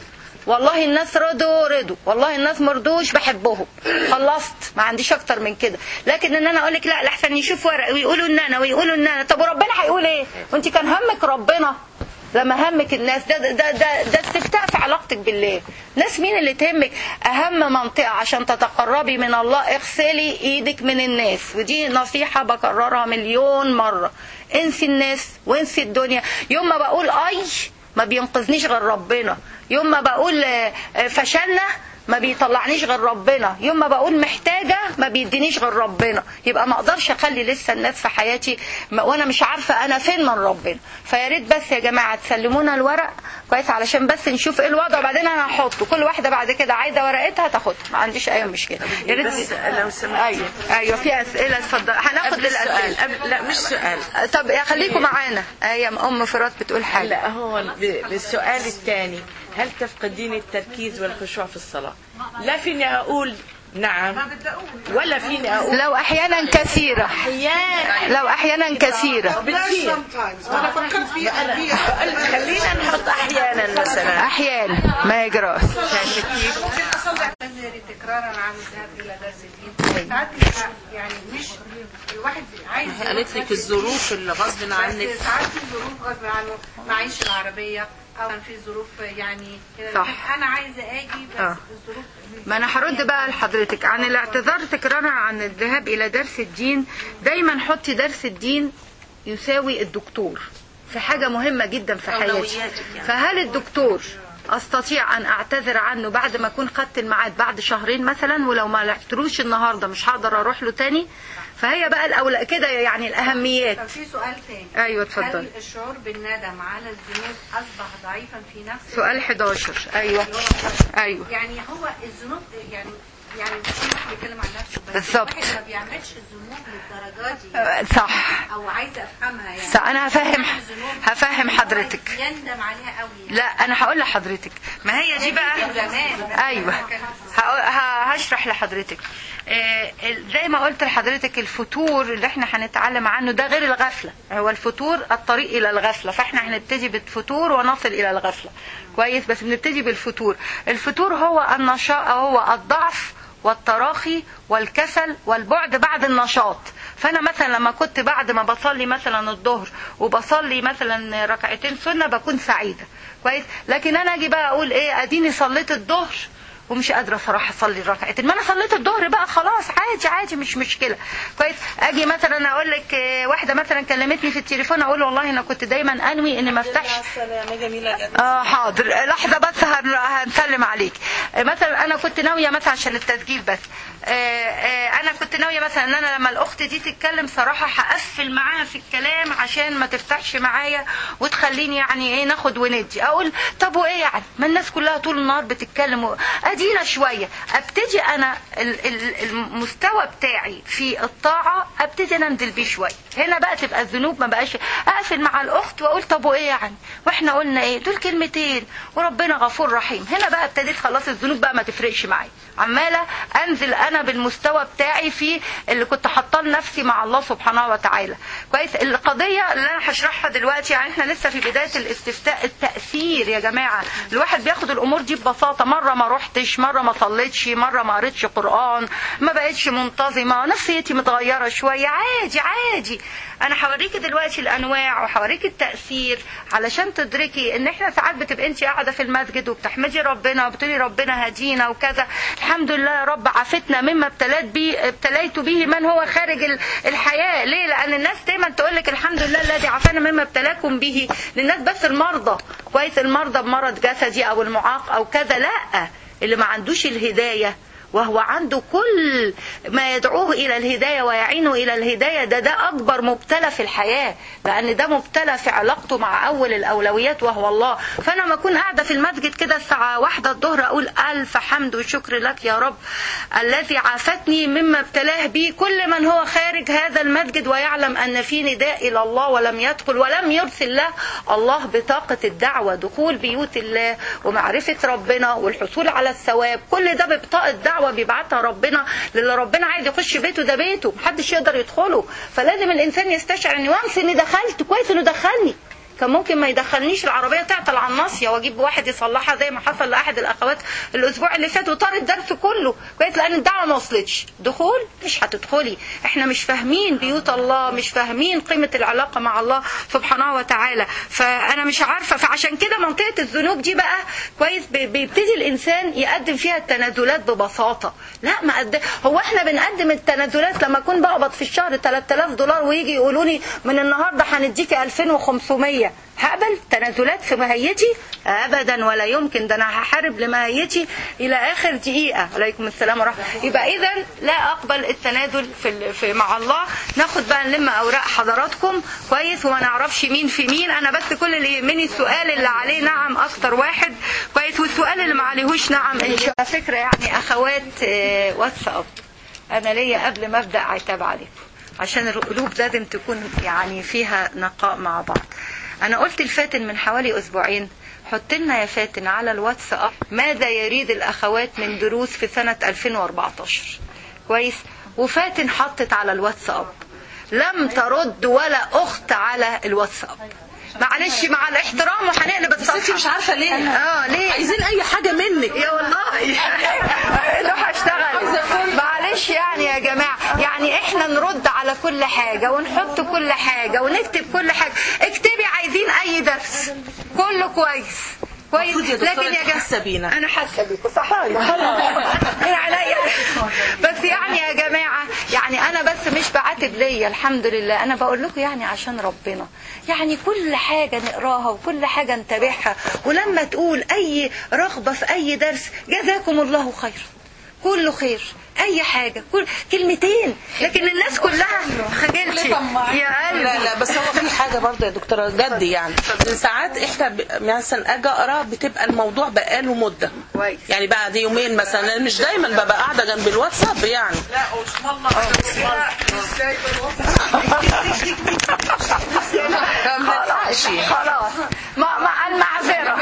والله الناس رضوا رضوا والله الناس مرضوش بحبهم خلصت ما عنديش اكتر من كده لكن ان انا اقول لك لا لحسن يشوف ورق ويقولوا ان انا ويقولوا ان انا طب وربنا هيقول ايه وانت كان همك ربنا لما همك الناس ده ده ده ده, ده استفتاء في علاقتك بالله ناس مين اللي تهمك اهم منطقه عشان تتقربي من الله اغسلي ايدك من الناس ودي نصيحه بكررها مليون مره انسي الناس وانسي الدنيا يوم ما بقول اي ما بينقذنيش غير ربنا يوم ما بقول آه، آه، فشلنا ما بيطلعنيش غير ربنا يوم ما بقول محتاجة ما بيدينيش غير ربنا يبقى ما اقدرش اخلي لسه الناس في حياتي ما- وانا مش عارفة انا فين من ربنا فيا ريت بس يا جماعة تسلمونا الورق كويس علشان بس نشوف ايه الوضع وبعدين انا هحطه كل واحدة بعد كده عايزة ورقتها تاخدها ما عنديش اي مشكلة يا ريت بس لو سمحت ايوه ايوه في اسئلة اتفضل هناخد قبل السؤال الاسئلة قبل لا مش سؤال طب يا خليكم معانا ايه ام فرات بتقول حاجة لا هو ب- بالسؤال الثاني هل تفقدين التركيز والخشوع في الصلاة لا فيني أقول نعم ولا فيني أقول لو احيانا كثيرة أحيانا لو احيانا كثيرة بتصير sometimes ما انا فكرت فيها أنا فيها قلت خلينا نحط أحيانا مثلا احيانا ما يجراش شايفة كيف؟ ممكن اصلي تنزلي تكرارا عن الذهاب الى درس الدين ساعات بيبقى يعني مش الواحد عايز قالت لك الظروف اللي غصب عنك بس ساعات في ظروف غصب عنه معيش العربيه او كان في ظروف يعني كده صح. انا عايزه اجي بس آه. الظروف ما انا هرد بقى لحضرتك عن الاعتذار تكرارا عن الذهاب الى درس الدين دايما حطي درس الدين يساوي الدكتور في حاجة مهمة جدا في حياتي أولوياتك يعني. فهل الدكتور استطيع ان اعتذر عنه بعد ما اكون خدت الميعاد بعد شهرين مثلا ولو ما لحقتلوش النهارده مش هقدر اروح له تاني فهي بقى الاولى كده يعني الاهميات طب في سؤال تاني ايوه اتفضل هل الشعور بالندم على الذنوب اصبح ضعيفا في نفسه سؤال 11 ايوه ايوه يعني هو الذنوب يعني يعني كل واحد بيتكلم عن نفسه بس بالظبط. الواحد ما بيعملش الذنوب للدرجه دي صح او عايزه افهمها يعني صح، أنا هفهم- بيعمل ذنوب هفهم هو حضرتك. يندم عليها قوي لا انا هقول لحضرتك ما هي دي بقى زمان ايوه هقول- ه- هشرح لحضرتك آه، ال- زي ما قلت لحضرتك الفتور اللي احنا هنتعلم عنه ده غير الغفله هو الفتور الطريق الى الغفله فاحنا هنبتدي بالفتور ونصل الى الغفله كويس بس بنبتدي بالفتور الفتور هو النشاط هو الضعف والتراخي والكسل والبعد بعد النشاط فانا مثلا لما كنت بعد ما بصلي مثلا الظهر وبصلي مثلا ركعتين سنه بكون سعيده كويس لكن انا اجي بقى اقول ايه اديني صليت الظهر ومش قادره صراحه اصلي الركعتين ما انا صليت الظهر بقى خلاص عادي عادي مش مشكله كويس اجي مثلا اقول لك آه، واحده مثلا كلمتني في التليفون اقول والله انا كنت دايما انوي اني ما افتحش السلامة جميلة اه حاضر لحظه بس هن- هنسلم عليك آه، مثلا انا كنت ناويه مثلا عشان التسجيل بس آه، آه، انا كنت ناويه مثلا ان انا لما الاخت دي تتكلم صراحه هقفل معاها في الكلام عشان ما تفتحش معايا وتخليني يعني ايه ناخد وندي اقول طب وايه يعني ما الناس كلها طول النهار بتتكلم و- ادينا شويه ابتدي انا ال- ال- المستوى بتاعي في الطاعه ابتدي انا انزل بيه شويه هنا بقى تبقى الذنوب ما بقاش اقفل مع الاخت واقول طب وايه يعني واحنا قلنا ايه دول كلمتين وربنا غفور رحيم هنا بقى ابتديت خلاص الذنوب بقى ما تفرقش معايا عماله انزل انا بالمستوى بتاعي في اللي كنت حاطاه لنفسي مع الله سبحانه وتعالى كويس القضيه اللي انا هشرحها دلوقتي يعني احنا لسه في بدايه الاستفتاء التاثير يا جماعه الواحد بياخد الامور دي ببساطه مره ما رحتش مره ما صليتش مره ما قريتش قران ما بقتش منتظمه نفسيتي متغيره شويه عادي عادي انا هوريكي دلوقتي الانواع وهوريكي التاثير علشان تدركي ان احنا ساعات بتبقى انت قاعده في المسجد وبتحمدي ربنا وبتقولي ربنا هدينا وكذا الحمد لله يا رب عافتنا مما ابتليت به ابتليت به من هو خارج ال- الحياه ليه لان الناس دايما تقول لك الحمد لله الذي عافانا مما ابتلاكم به للناس بس المرضى كويس المرضى بمرض جسدي او المعاق او كذا لا اللي ما عندوش الهدايه وهو عنده كل ما يدعوه إلى الهداية ويعينه إلى الهداية ده ده أكبر مبتلى في الحياة لأن ده مبتلى في علاقته مع أول الأولويات وهو الله فأنا لما أكون قاعدة في المسجد كده الساعة واحدة الظهر أقول ألف حمد وشكر لك يا رب الذي عافتني مما ابتلاه به كل من هو خارج هذا المسجد ويعلم أن في نداء إلى الله ولم يدخل ولم يرسل له الله بطاقة الدعوة دخول بيوت الله ومعرفة ربنا والحصول على الثواب كل ده ببطاقة دعوة بيبعتها ربنا للي ربنا عايز يخش بيته ده بيته محدش يقدر يدخله فلازم الإنسان يستشعر أن وانس إني دخلت كويس إنه دخلني كان ممكن ما يدخلنيش العربيه تعطل على الناصيه واجيب واحد يصلحها زي ما حصل لاحد الاخوات الاسبوع اللي فات وطار الدرس كله كويس لان الدعوه ما وصلتش دخول مش هتدخلي احنا مش فاهمين بيوت الله مش فاهمين قيمه العلاقه مع الله سبحانه وتعالى فانا مش عارفه فعشان كده منطقه الذنوب دي بقى كويس بي- بيبتدي الانسان يقدم فيها التنازلات ببساطه لا ما قد... هو احنا بنقدم التنازلات لما اكون بقبض في الشهر 3000 دولار ويجي يقولوا لي من النهارده هنديكي 2500 هقبل تنازلات في ماهيتي ابدا ولا يمكن ده انا هحارب لماهيتي الى اخر دقيقه عليكم السلام ورحمه يبقى اذا لا اقبل التنازل في, ال- في مع الله ناخد بقى نلم اوراق حضراتكم كويس وما نعرفش مين في مين انا بس كل اللي يهمني السؤال اللي عليه نعم اكتر واحد كويس والسؤال اللي ما عليهوش نعم ان شاء الله فكره يعني اخوات آه، واتساب انا ليا قبل ما ابدا عتاب عليكم عشان القلوب لازم تكون يعني فيها نقاء مع بعض انا قلت لفاتن من حوالي اسبوعين حط لنا يا فاتن على الواتساب ماذا يريد الاخوات من دروس في سنه 2014 كويس وفاتن حطت على الواتساب لم ترد ولا اخت على الواتساب معلش مع الاحترام وهنقلب الصفحه انت مش عارفه ليه اه ليه عايزين اي حاجه منك يا والله لو هشتغل معلش يعني يا جماعة يعني احنا نرد على كل حاجة ونحط كل حاجة ونكتب كل حاجة اكتبي عايزين اي درس كله كويس كويس المفروض يا دكتورة لكن يا انت جماعة حاسة بينا. انا حاسة بيكم صح من عليا بس يعني يا جماعة يعني انا بس مش بعاتب ليا الحمد لله انا بقول لكم يعني عشان ربنا يعني كل حاجة نقراها وكل حاجة نتابعها ولما تقول اي رغبة في اي درس جزاكم الله خير كله خير اي حاجة كل كلمتين لكن الناس كلها خجلش يا قلبي لا لا بس هو في حاجه برضه يا دكتوره جد يعني ساعات احنا ب- مثلا اجي اقرا بتبقى الموضوع بقاله مده كويس. يعني بعد يومين مثلا أنا مش دايما ببقى قاعده جنب الواتساب يعني لا اسم الله ازاي خلاص خلاص مع مع المعذرة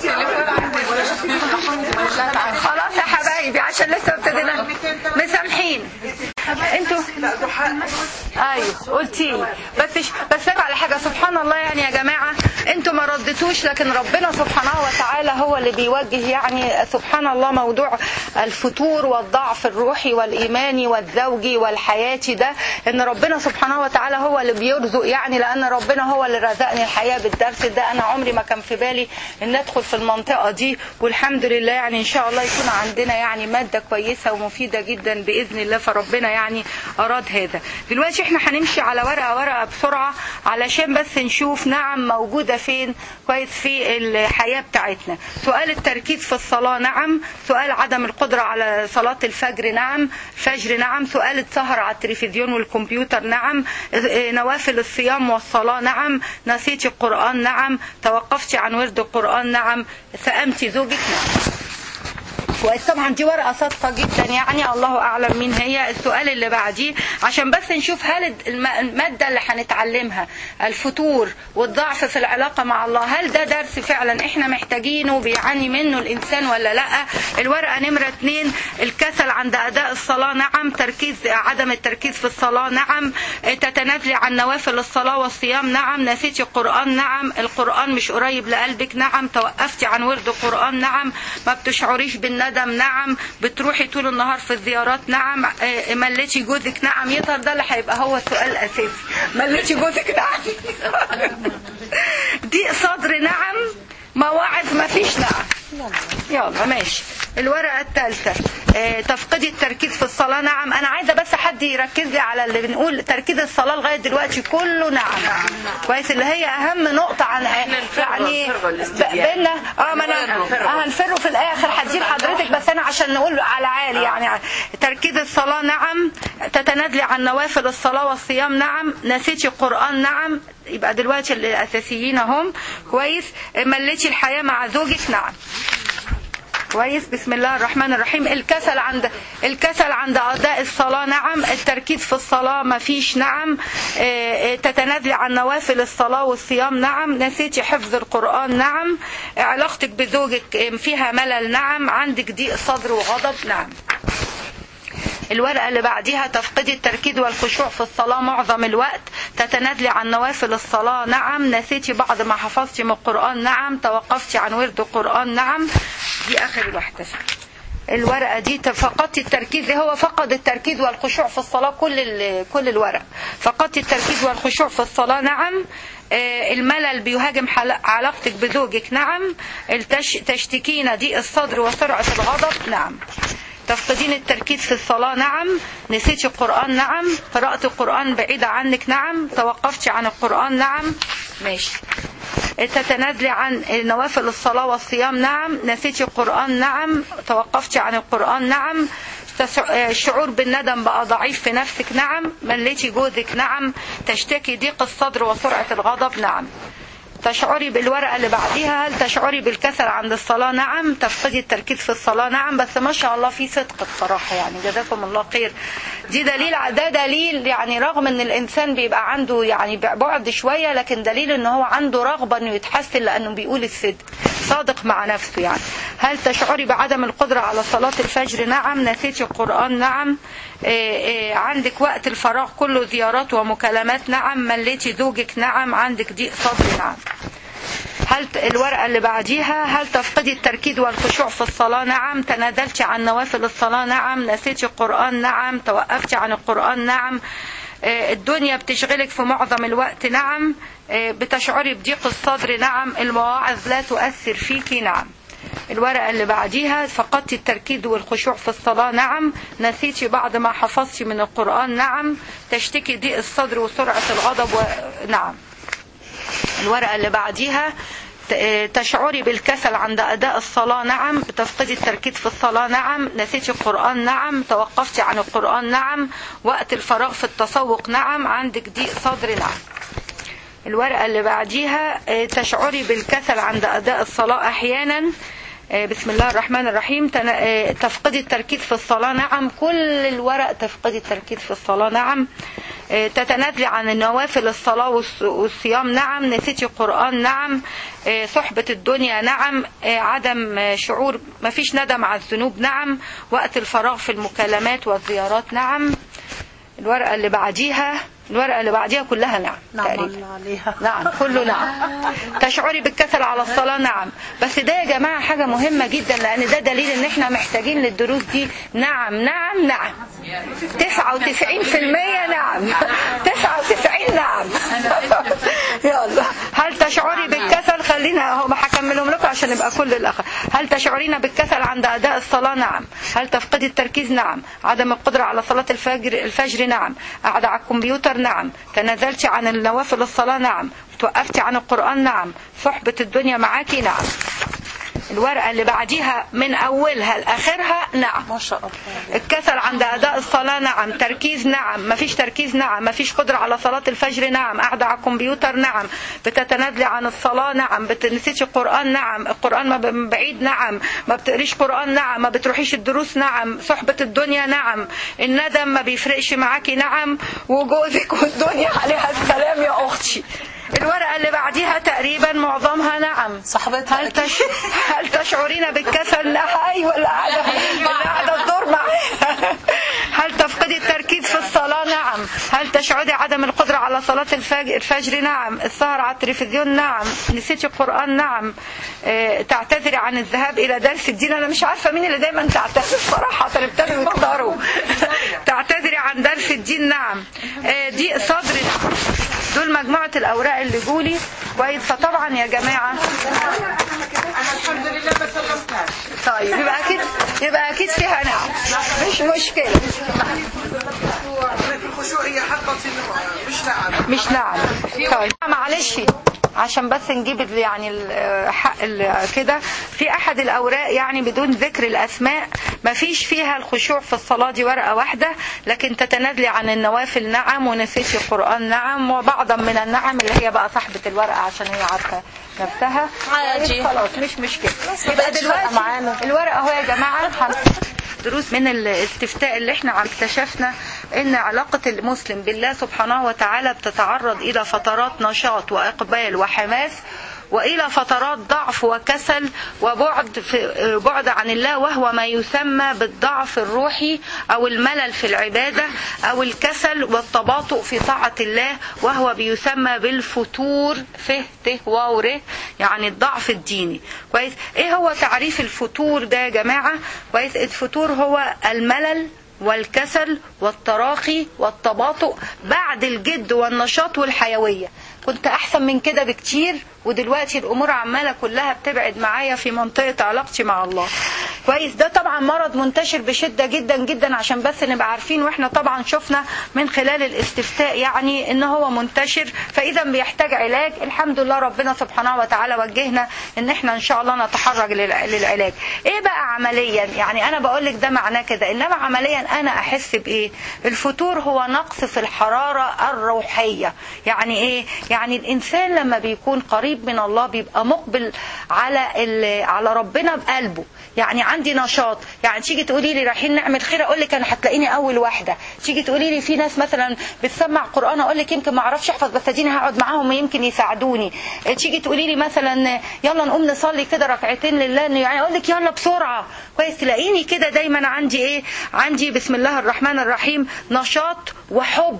خلاص يا حبايبي عشان لسه ابتدينا مسامحين انتوا لا ضحى ايوه قلتي لي. بس بس أقول على حاجه سبحان الله يعني يا جماعه انتوا ما ردتوش لكن ربنا سبحانه وتعالى هو اللي بيوجه يعني سبحان الله موضوع الفتور والضعف الروحي والايماني والزوجي والحياتي ده ان ربنا سبحانه وتعالى هو اللي بيرزق يعني لان ربنا هو اللي رزقني الحياه بالدرس ده انا عمري ما كان في بالي ان ادخل في المنطقه دي والحمد لله يعني ان شاء الله يكون عندنا يعني ماده كويسه ومفيده جدا باذن الله فربنا يعني اراد هذا دلوقتي احنا هنمشي على ورقه ورقه بسرعه علشان بس نشوف نعم موجوده فين كويس في الحياه بتاعتنا سؤال التركيز في الصلاه نعم سؤال عدم القدره على صلاه الفجر نعم فجر نعم سؤال السهر على التلفزيون والكمبيوتر نعم اه، نوافل الصيام والصلاه نعم نسيتي القران نعم توقفتي عن ورد القران نعم سأمتي زوجك نعم كويس طبعا دي ورقه صادقه جدا يعني الله اعلم مين هي السؤال اللي بعديه عشان بس نشوف هل الم- الماده اللي هنتعلمها الفتور والضعف في العلاقه مع الله هل ده درس فعلا احنا محتاجينه بيعاني منه الانسان ولا لا الورقه نمره اتنين الكسل عند اداء الصلاه نعم تركيز عدم التركيز في الصلاه نعم تتنازلي عن نوافل الصلاه والصيام نعم نسيتي القران نعم القران مش قريب لقلبك نعم توقفتي عن ورد القران نعم ما بتشعريش بالندم نعم بتروحي طول النهار في الزيارات نعم آه، مليتي جوزك نعم يظهر ده اللي هيبقى هو السؤال الاساسي مليتي جوزك نعم ضيق صدر نعم مواعظ ما فيش نعم يلا ماشي الورقة الثالثة آه، تفقدي التركيز في الصلاة نعم أنا عايزة بس حد يركز لي على اللي بنقول تركيز الصلاة لغاية دلوقتي كله نعم كويس اللي هي أهم نقطة عن يعني هنفرغ الاستبيان. بينا اه ما أنا آه، هنفره في الآخر هديه لحضرتك بس أنا عشان نقول على عالي يعني تركيز الصلاة نعم تتنازلي عن نوافل الصلاة والصيام نعم نسيتي القرآن نعم يبقى دلوقتي الأساسيين هم كويس مليتي الحياة مع زوجك نعم كويس بسم الله الرحمن الرحيم الكسل عند الكسل عند اداء الصلاه نعم التركيز في الصلاه ما فيش نعم آه، آه، تتنازلي عن نوافل الصلاه والصيام نعم نسيتي حفظ القران نعم علاقتك بزوجك آه، فيها ملل نعم عندك ضيق صدر وغضب نعم الورقة اللي بعديها تفقدي التركيز والخشوع في الصلاة معظم الوقت تتنازلي عن نوافل الصلاة نعم نسيتي بعض ما حفظتي من القرآن نعم توقفتي عن ورد القرآن نعم دي آخر واحدة الورقة دي فقدت التركيز هو فقد التركيز والخشوع في الصلاة كل ال- كل الورق فقدت التركيز والخشوع في الصلاة نعم آه، الملل بيهاجم حل- علاقتك بزوجك نعم التش- تشتكين ضيق الصدر وسرعة الغضب نعم تفقدين التركيز في الصلاة نعم نسيتي القرآن نعم قراءة القرآن بعيدة عنك نعم توقفتي عن القرآن نعم ماشي تتنازلي عن نوافل الصلاة والصيام نعم نسيتي القرآن نعم توقفتي عن القرآن نعم تس- الشعور بالندم بقى ضعيف في نفسك نعم مليتي جوزك نعم تشتكي ضيق الصدر وسرعة الغضب نعم تشعري بالورقة اللي بعديها هل تشعري بالكسل عند الصلاة نعم تفقدي التركيز في الصلاة نعم بس ما شاء الله في صدق بصراحة يعني جزاكم الله خير دي دليل ده دليل يعني رغم ان الانسان بيبقى عنده يعني بعد شوية لكن دليل ان هو عنده رغبة انه يتحسن لانه بيقول الصدق صادق مع نفسه يعني هل تشعري بعدم القدرة على صلاة الفجر نعم نسيتي القرآن نعم إيه إيه عندك وقت الفراغ كله زيارات ومكالمات نعم مليتي زوجك نعم عندك ضيق صدر نعم هل ت- الورقة اللي بعديها هل تفقدي التركيز والخشوع في الصلاة نعم تنازلتي عن نوافل الصلاة نعم نسيتي القرآن نعم توقفتي عن القرآن نعم آه، الدنيا بتشغلك في معظم الوقت نعم آه، بتشعري بضيق الصدر نعم المواعظ لا تؤثر فيكي نعم الورقة اللي بعديها فقدتي التركيز والخشوع في الصلاة نعم نسيتي بعض ما حفظتي من القرآن نعم تشتكي ضيق الصدر وسرعة الغضب و... نعم الورقة اللي بعديها ت- تشعري بالكسل عند أداء الصلاة نعم بتفقدي التركيز في الصلاة نعم نسيتي القرآن نعم توقفتي عن القرآن نعم وقت الفراغ في التسوق نعم عندك ضيق صدر نعم الورقة اللي بعديها آه، تشعري بالكسل عند أداء الصلاة أحيانا آه، بسم الله الرحمن الرحيم تن- آه، تفقدي التركيز في الصلاة نعم كل الورق تفقدي التركيز في الصلاة نعم آه، تتنازلي عن النوافل الصلاة والص- والصيام نعم نسيتي القرآن نعم آه، صحبة الدنيا نعم آه، عدم آه، شعور مفيش ندم على الذنوب نعم وقت الفراغ في المكالمات والزيارات نعم الورقة اللي بعديها الورقة اللي بعديها كلها نعم نعم تقريبا الله عليها نعم كله نعم تشعري بالكسل على الصلاة نعم بس ده يا جماعة حاجة مهمة جدا لأن ده دليل إن إحنا محتاجين للدروس دي نعم نعم نعم 99% نعم 99 نعم يلا هل تشعري بالكسل خلينا هم هكملهم لكم عشان يبقى كل الآخر هل تشعرين بالكسل عند أداء الصلاة نعم هل تفقدي التركيز نعم عدم القدرة على صلاة الفجر الفجر نعم قاعدة على الكمبيوتر نعم تنازلتي عن النوافل الصلاة نعم توقفتي عن القرآن نعم صحبة الدنيا معاكي نعم الورقة اللي بعديها من أولها لآخرها نعم ما شاء الله الكسل عند أداء الصلاة نعم تركيز نعم مفيش تركيز نعم مفيش قدرة على صلاة الفجر نعم قاعدة على الكمبيوتر نعم بتتنازلي عن الصلاة نعم بتنسيتي القرآن نعم القرآن ما ب- بعيد نعم ما بتقريش قرآن نعم ما بتروحيش الدروس نعم صحبة الدنيا نعم الندم ما بيفرقش معاكي نعم وجوزك والدنيا عليها السلام يا أختي الورقة اللي بعديها تقريبا معظمها نعم صاحبتها هل أكيد. تش... هل تشعرين بالكسل؟ لا ايوه اللي قاعده اللي قاعده تدور معاها هل تفقدي التركيز في الصلاه؟ نعم. هل تشعري عدم القدره على صلاه الفجر؟ الفجر نعم. السهر على التلفزيون نعم. نسيتي القران نعم. آه، تعتذري عن الذهاب الى درس الدين انا مش عارفه مين اللي دايما تعتذر صراحه ابتدوا يكتروا تعتذري عن درس الدين نعم. آه، ضيق صدر نعم. دول مجموعه الاوراق اللي جولي كويس فطبعا يا جماعه الحمد لله ما سلمتهاش طيب يبقى اكيد يبقى اكيد فيها نعم مش مشكله لكن الخشوع هي حقة انه مش نعم مش نعم طيب معلش عشان بس نجيب ال- يعني ال- حق ال- كده في احد الاوراق يعني بدون ذكر الاسماء ما فيش فيها الخشوع في الصلاه دي ورقه واحده لكن تتنازلي عن النوافل نعم ونسيتي القران نعم وبعضا من النعم اللي هي بقى صاحبه الورقه عشان هي عارفه نفسها عادي. خلاص مش مشكله يبقى بقتش دلوقتي فارقة معانا. الورقه اهو يا جماعه هن- دروس من الاستفتاء اللي احنا اكتشفنا ان علاقة المسلم بالله سبحانه وتعالى بتتعرض الى فترات نشاط واقبال وحماس والى فترات ضعف وكسل وبعد في بعد عن الله وهو ما يسمى بالضعف الروحي او الملل في العباده او الكسل والتباطؤ في طاعه الله وهو بيسمى بالفتور فه ته واو ر يعني الضعف الديني كويس ايه هو تعريف الفتور ده يا جماعه كويس الفتور هو الملل والكسل والتراخي والتباطؤ بعد الجد والنشاط والحيويه كنت احسن من كده بكتير ودلوقتي الامور عماله كلها بتبعد معايا في منطقه علاقتي مع الله كويس ده طبعا مرض منتشر بشده جدا جدا عشان بس نبقى عارفين واحنا طبعا شفنا من خلال الاستفتاء يعني ان هو منتشر فاذا بيحتاج علاج الحمد لله ربنا سبحانه وتعالى وجهنا ان احنا ان شاء الله نتحرج للع- للعلاج ايه بقى عمليا يعني انا بقول لك ده معناه كده انما عمليا انا احس بايه الفتور هو نقص في الحراره الروحيه يعني ايه يعني الانسان لما بيكون قريب من الله بيبقى مقبل على ال- على ربنا بقلبه يعني عندي نشاط يعني تيجي تقولي لي رايحين نعمل خير اقول لك انا هتلاقيني اول واحده تيجي تقولي لي في ناس مثلا بتسمع قران اقول لك يمكن ما اعرفش احفظ بس اديني هقعد معاهم يمكن يساعدوني تيجي تقولي لي مثلا يلا نقوم نصلي كده ركعتين لله يعني اقول لك يلا بسرعه كويس تلاقيني كده دايما عندي ايه عندي بسم الله الرحمن الرحيم نشاط وحب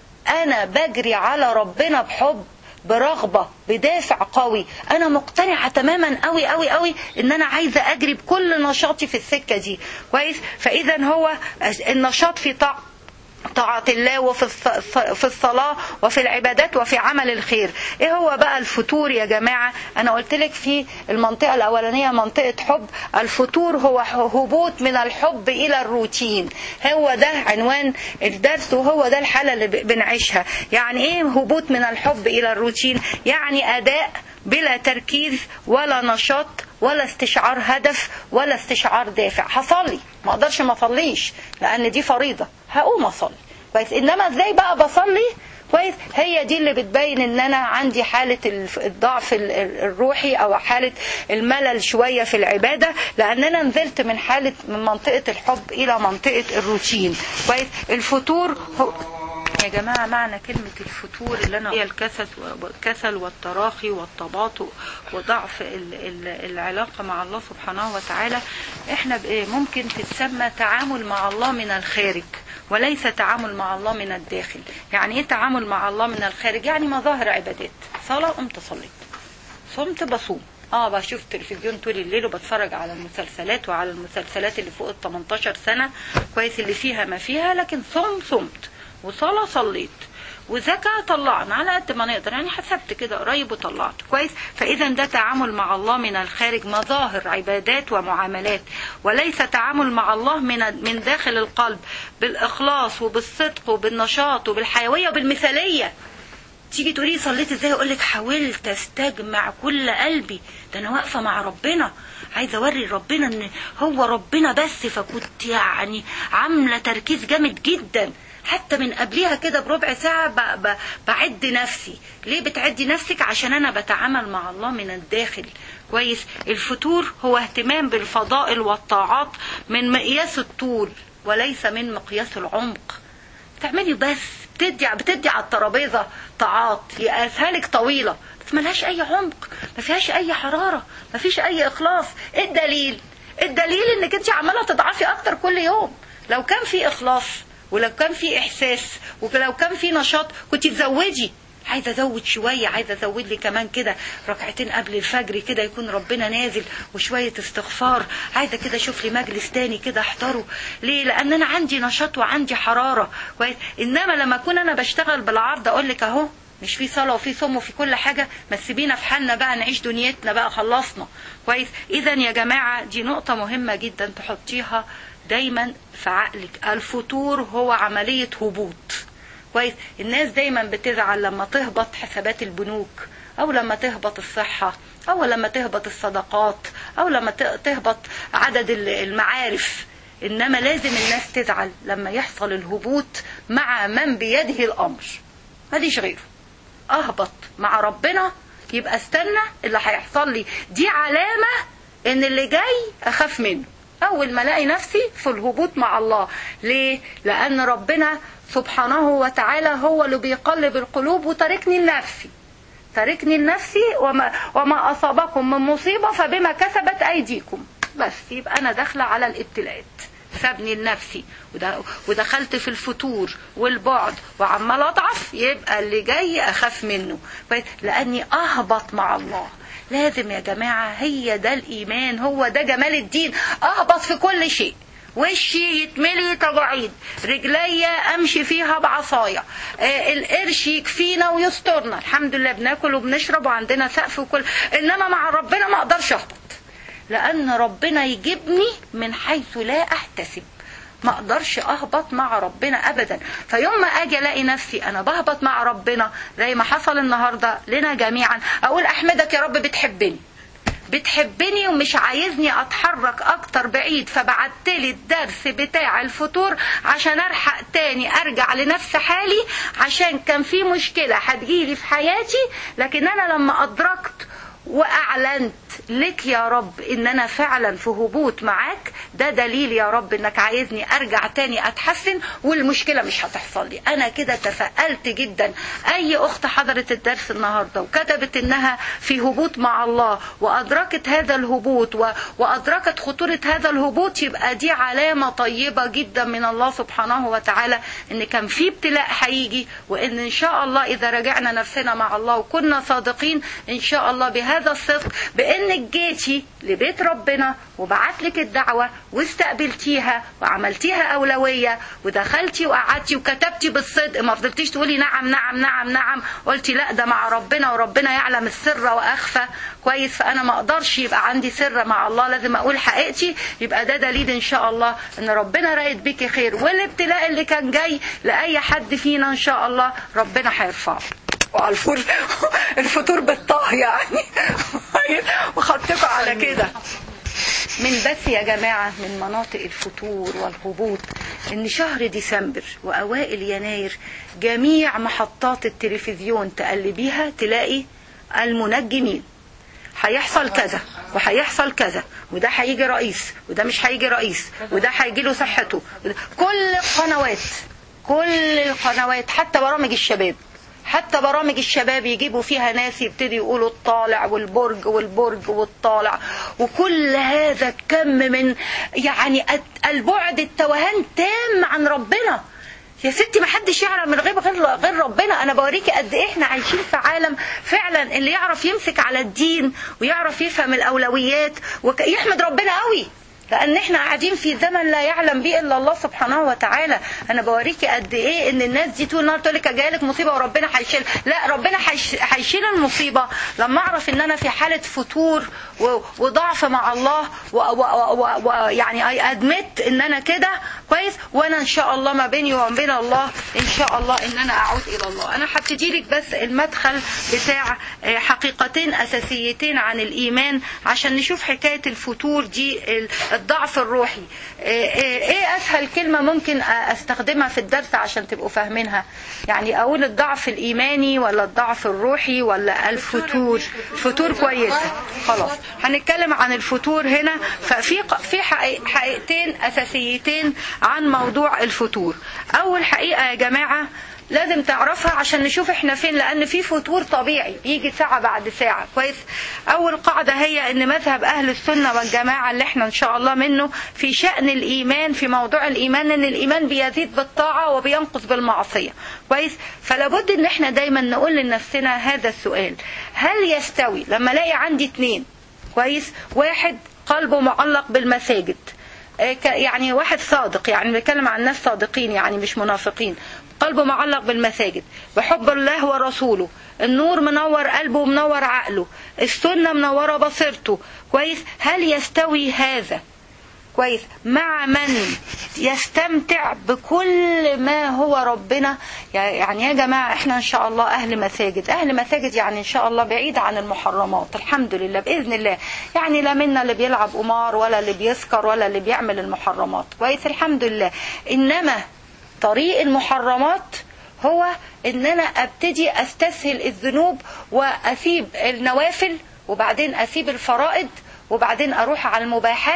انا بجري على ربنا بحب برغبة بدافع قوي انا مقتنعة تماما قوي قوي قوي ان انا عايزة اجري بكل نشاطي في السكة دي كويس فاذا هو النشاط في طاعة طاعة الله وفي الص- في الصلاة وفي العبادات وفي عمل الخير ايه هو بقى الفتور يا جماعة انا قلت لك في المنطقة الاولانية منطقة حب الفتور هو هبوط من الحب الى الروتين هو ده عنوان الدرس وهو ده الحالة اللي ب- بنعيشها يعني ايه هبوط من الحب الى الروتين يعني اداء بلا تركيز ولا نشاط ولا استشعار هدف ولا استشعار دافع هصلي ما اقدرش ما اصليش لان دي فريضه هقوم اصلي كويس انما ازاي بقى بصلي كويس هي دي اللي بتبين ان انا عندي حاله الف- الضعف ال- ال- الروحي او حاله الملل شويه في العباده لان انا نزلت من حاله من منطقه الحب الى منطقه الروتين كويس الفتور هو يا جماعة معنى كلمة الفتور اللي أنا هي الكسل والكسل والتراخي والتباطؤ وضعف ال- ال- العلاقة مع الله سبحانه وتعالى احنا ب- ممكن تتسمى تعامل مع الله من الخارج وليس تعامل مع الله من الداخل يعني ايه تعامل مع الله من الخارج يعني مظاهر عبادات صلاة قمت صليت صمت بصوم اه بشوف تلفزيون طول الليل وبتفرج على المسلسلات وعلى المسلسلات اللي فوق ال 18 سنة كويس اللي فيها ما فيها لكن صوم صمت وصلاة صليت وزكاة طلعنا على قد ما نقدر يعني حسبت كده قريب وطلعت كويس فإذا ده تعامل مع الله من الخارج مظاهر عبادات ومعاملات وليس تعامل مع الله من من داخل القلب بالإخلاص وبالصدق وبالنشاط وبالحيوية وبالمثالية تيجي تقولي صليت ازاي اقول لك حاولت استجمع كل قلبي ده انا واقفه مع ربنا عايزه اوري ربنا ان هو ربنا بس فكنت يعني عامله تركيز جامد جدا حتى من قبليها كده بربع ساعة ب- ب- بعد نفسي ليه بتعدي نفسك عشان أنا بتعامل مع الله من الداخل كويس الفتور هو اهتمام بالفضائل والطاعات من مقياس الطول وليس من مقياس العمق تعملي بس بتدي بتدي على الترابيزه طاعات يقاسها لك طويله بس ملهاش اي عمق ما فيهاش اي حراره ما فيش اي اخلاص ايه الدليل الدليل انك انت عماله تضعفي اكتر كل يوم لو كان في اخلاص ولو كان في احساس ولو كان في نشاط كنت تزودي عايزه ازود شويه عايزه ازود لي كمان كده ركعتين قبل الفجر كده يكون ربنا نازل وشويه استغفار عايزه كده اشوف لي مجلس تاني كده احضره ليه لان انا عندي نشاط وعندي حراره كويس انما لما اكون انا بشتغل بالعرض اقول لك اهو مش في صلاه وفي صوم وفي كل حاجه ما تسيبينا في حالنا بقى نعيش دنيتنا بقى خلصنا كويس اذا يا جماعه دي نقطه مهمه جدا تحطيها دايما في عقلك الفتور هو عمليه هبوط كويس الناس دايما بتزعل لما تهبط حسابات البنوك او لما تهبط الصحة او لما تهبط الصدقات او لما ت- تهبط عدد ال- المعارف انما لازم الناس تزعل لما يحصل الهبوط مع من بيده الامر ماليش غيره اهبط مع ربنا يبقى استنى اللي هيحصل لي دي علامة ان اللي جاي اخاف منه اول ما الاقي نفسي في الهبوط مع الله ليه لان ربنا سبحانه وتعالى هو اللي بيقلب القلوب وتاركني لنفسي تركني لنفسي وما, وما أصابكم من مصيبة فبما كسبت أيديكم بس يبقى أنا داخلة على الابتلاءات سابني لنفسي وده- ودخلت في الفتور والبعد وعمال اضعف يبقى اللي جاي اخاف منه كويس؟ لاني اهبط مع الله لازم يا جماعه هي ده الايمان هو ده جمال الدين اهبط في كل شيء وشي يتملي تجاعيد رجليا امشي فيها بعصايا آه القرش يكفينا ويسترنا الحمد لله بناكل وبنشرب وعندنا سقف وكل انما مع ربنا ما اقدرش اهبط لان ربنا يجيبني من حيث لا احتسب ما اقدرش اهبط مع ربنا ابدا فيوم ما اجي الاقي نفسي انا بهبط مع ربنا زي ما حصل النهارده لنا جميعا اقول احمدك يا رب بتحبني بتحبني ومش عايزني اتحرك اكتر بعيد فبعتلي الدرس بتاع الفطور عشان الحق تاني ارجع لنفس حالي عشان كان في مشكله هتجيلي في حياتي لكن انا لما ادركت واعلنت لك يا رب ان انا فعلا في هبوط معاك ده دليل يا رب انك عايزني ارجع تاني اتحسن والمشكله مش هتحصل لي انا كده تفائلت جدا اي اخت حضرت الدرس النهارده وكتبت انها في هبوط مع الله وادركت هذا الهبوط و... وادركت خطوره هذا الهبوط يبقى دي علامه طيبه جدا من الله سبحانه وتعالى ان كان في ابتلاء هيجي وان ان شاء الله اذا رجعنا نفسنا مع الله وكنا صادقين ان شاء الله بهذا الصدق بانك جيتي لبيت ربنا وبعت لك الدعوه واستقبلتيها وعملتيها اولويه ودخلتي وقعدتي وكتبتي بالصدق ما فضلتيش تقولي نعم نعم نعم نعم قلتي لا ده مع ربنا وربنا يعلم السر واخفى كويس فانا ما اقدرش يبقى عندي سر مع الله لازم اقول حقيقتي يبقى ده دليل ان شاء الله ان ربنا رايد بيكي خير والابتلاء اللي كان جاي لاي حد فينا ان شاء الله ربنا هيرفعه وعلى الفطور الفطور بالطه يعني وخدتكم على كده من بس يا جماعة من مناطق الفتور والهبوط ان شهر ديسمبر واوائل يناير جميع محطات التلفزيون تقلبيها تلاقي المنجمين هيحصل كذا وهيحصل كذا وده هيجي رئيس وده مش هيجي رئيس وده هيجي له صحته وده- كل القنوات كل القنوات حتى برامج الشباب حتى برامج الشباب يجيبوا فيها ناس يبتدي يقولوا الطالع والبرج والبرج والطالع وكل هذا الكم من يعني البعد التوهان تام عن ربنا يا ستي ما حدش يعلم الغيب غير غير ربنا انا بوريكي قد ايه احنا عايشين في عالم فعلا اللي يعرف يمسك على الدين ويعرف يفهم الاولويات ويحمد ربنا قوي لان احنا قاعدين في زمن لا يعلم به الا الله سبحانه وتعالى انا بوريكي قد ايه ان الناس دي طول النهار تقول لك جايلك مصيبه وربنا هيشيل لا ربنا هيش- هيشيل المصيبه لما اعرف ان انا في حاله فتور و- وضعف مع الله ويعني اي ادمت ان انا كده كويس وانا ان شاء الله ما بيني وما بين الله ان شاء الله ان انا اعود الى الله انا هبتدي لك بس المدخل بتاع آه، حقيقتين اساسيتين عن الايمان عشان نشوف حكايه الفتور دي ال- الضعف الروحي آه، آه، ايه اسهل كلمه ممكن استخدمها في الدرس عشان تبقوا فاهمينها يعني اقول الضعف الايماني ولا الضعف الروحي ولا الفتور فتور كويسه خلاص هنتكلم عن الفتور هنا ففي ق- في حقيق- حقيقتين اساسيتين عن موضوع الفتور اول حقيقه يا جماعه لازم تعرفها عشان نشوف احنا فين لان في فتور طبيعي بيجي ساعه بعد ساعه كويس اول قاعده هي ان مذهب اهل السنه والجماعه اللي احنا ان شاء الله منه في شان الايمان في موضوع الايمان ان الايمان بيزيد بالطاعه وبينقص بالمعصيه كويس فلا بد ان احنا دايما نقول لنفسنا هذا السؤال هل يستوي لما الاقي عندي اتنين كويس واحد قلبه معلق بالمساجد آه، ك- يعني واحد صادق يعني بنتكلم عن ناس صادقين يعني مش منافقين قلبه معلق بالمساجد بحب الله ورسوله النور منور قلبه ومنور عقله السنة منورة بصيرته كويس هل يستوي هذا كويس مع من يستمتع بكل ما هو ربنا يعني يا جماعة احنا ان شاء الله اهل مساجد اهل مساجد يعني ان شاء الله بعيد عن المحرمات الحمد لله باذن الله يعني لا منا اللي بيلعب قمار ولا اللي بيسكر ولا اللي بيعمل المحرمات كويس الحمد لله انما طريق المحرمات هو ان انا ابتدي استسهل الذنوب واسيب النوافل وبعدين اسيب الفرائض وبعدين اروح على المباحات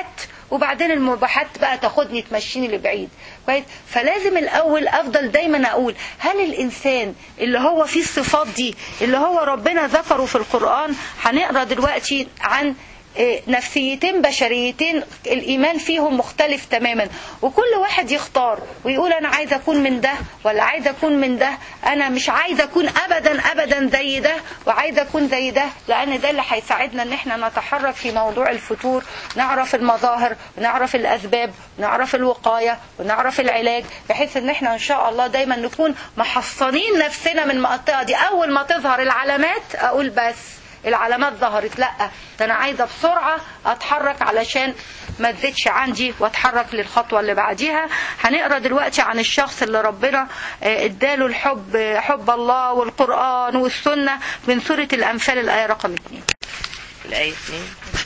وبعدين المباحات بقى تاخدني تمشيني لبعيد كويس فلازم الاول افضل دايما اقول هل الانسان اللي هو فيه الصفات دي اللي هو ربنا ذكره في القران هنقرا دلوقتي عن إيه، نفسيتين بشريتين الايمان فيهم مختلف تماما وكل واحد يختار ويقول انا عايز اكون من ده ولا عايز اكون من ده انا مش عايز اكون ابدا ابدا زي ده وعايز اكون زي ده لان ده اللي هيساعدنا ان احنا نتحرك في موضوع الفتور نعرف المظاهر ونعرف الاسباب ونعرف الوقايه ونعرف العلاج بحيث ان احنا ان شاء الله دايما نكون محصنين نفسنا من المنطقه دي اول ما تظهر العلامات اقول بس العلامات ظهرت لا ده انا عايزه بسرعه اتحرك علشان ما تزيدش عندي واتحرك للخطوه اللي بعديها هنقرا دلوقتي عن الشخص اللي ربنا آه، اداله الحب آه، حب الله والقران والسنه من سوره الانفال الايه رقم 2 الآية 2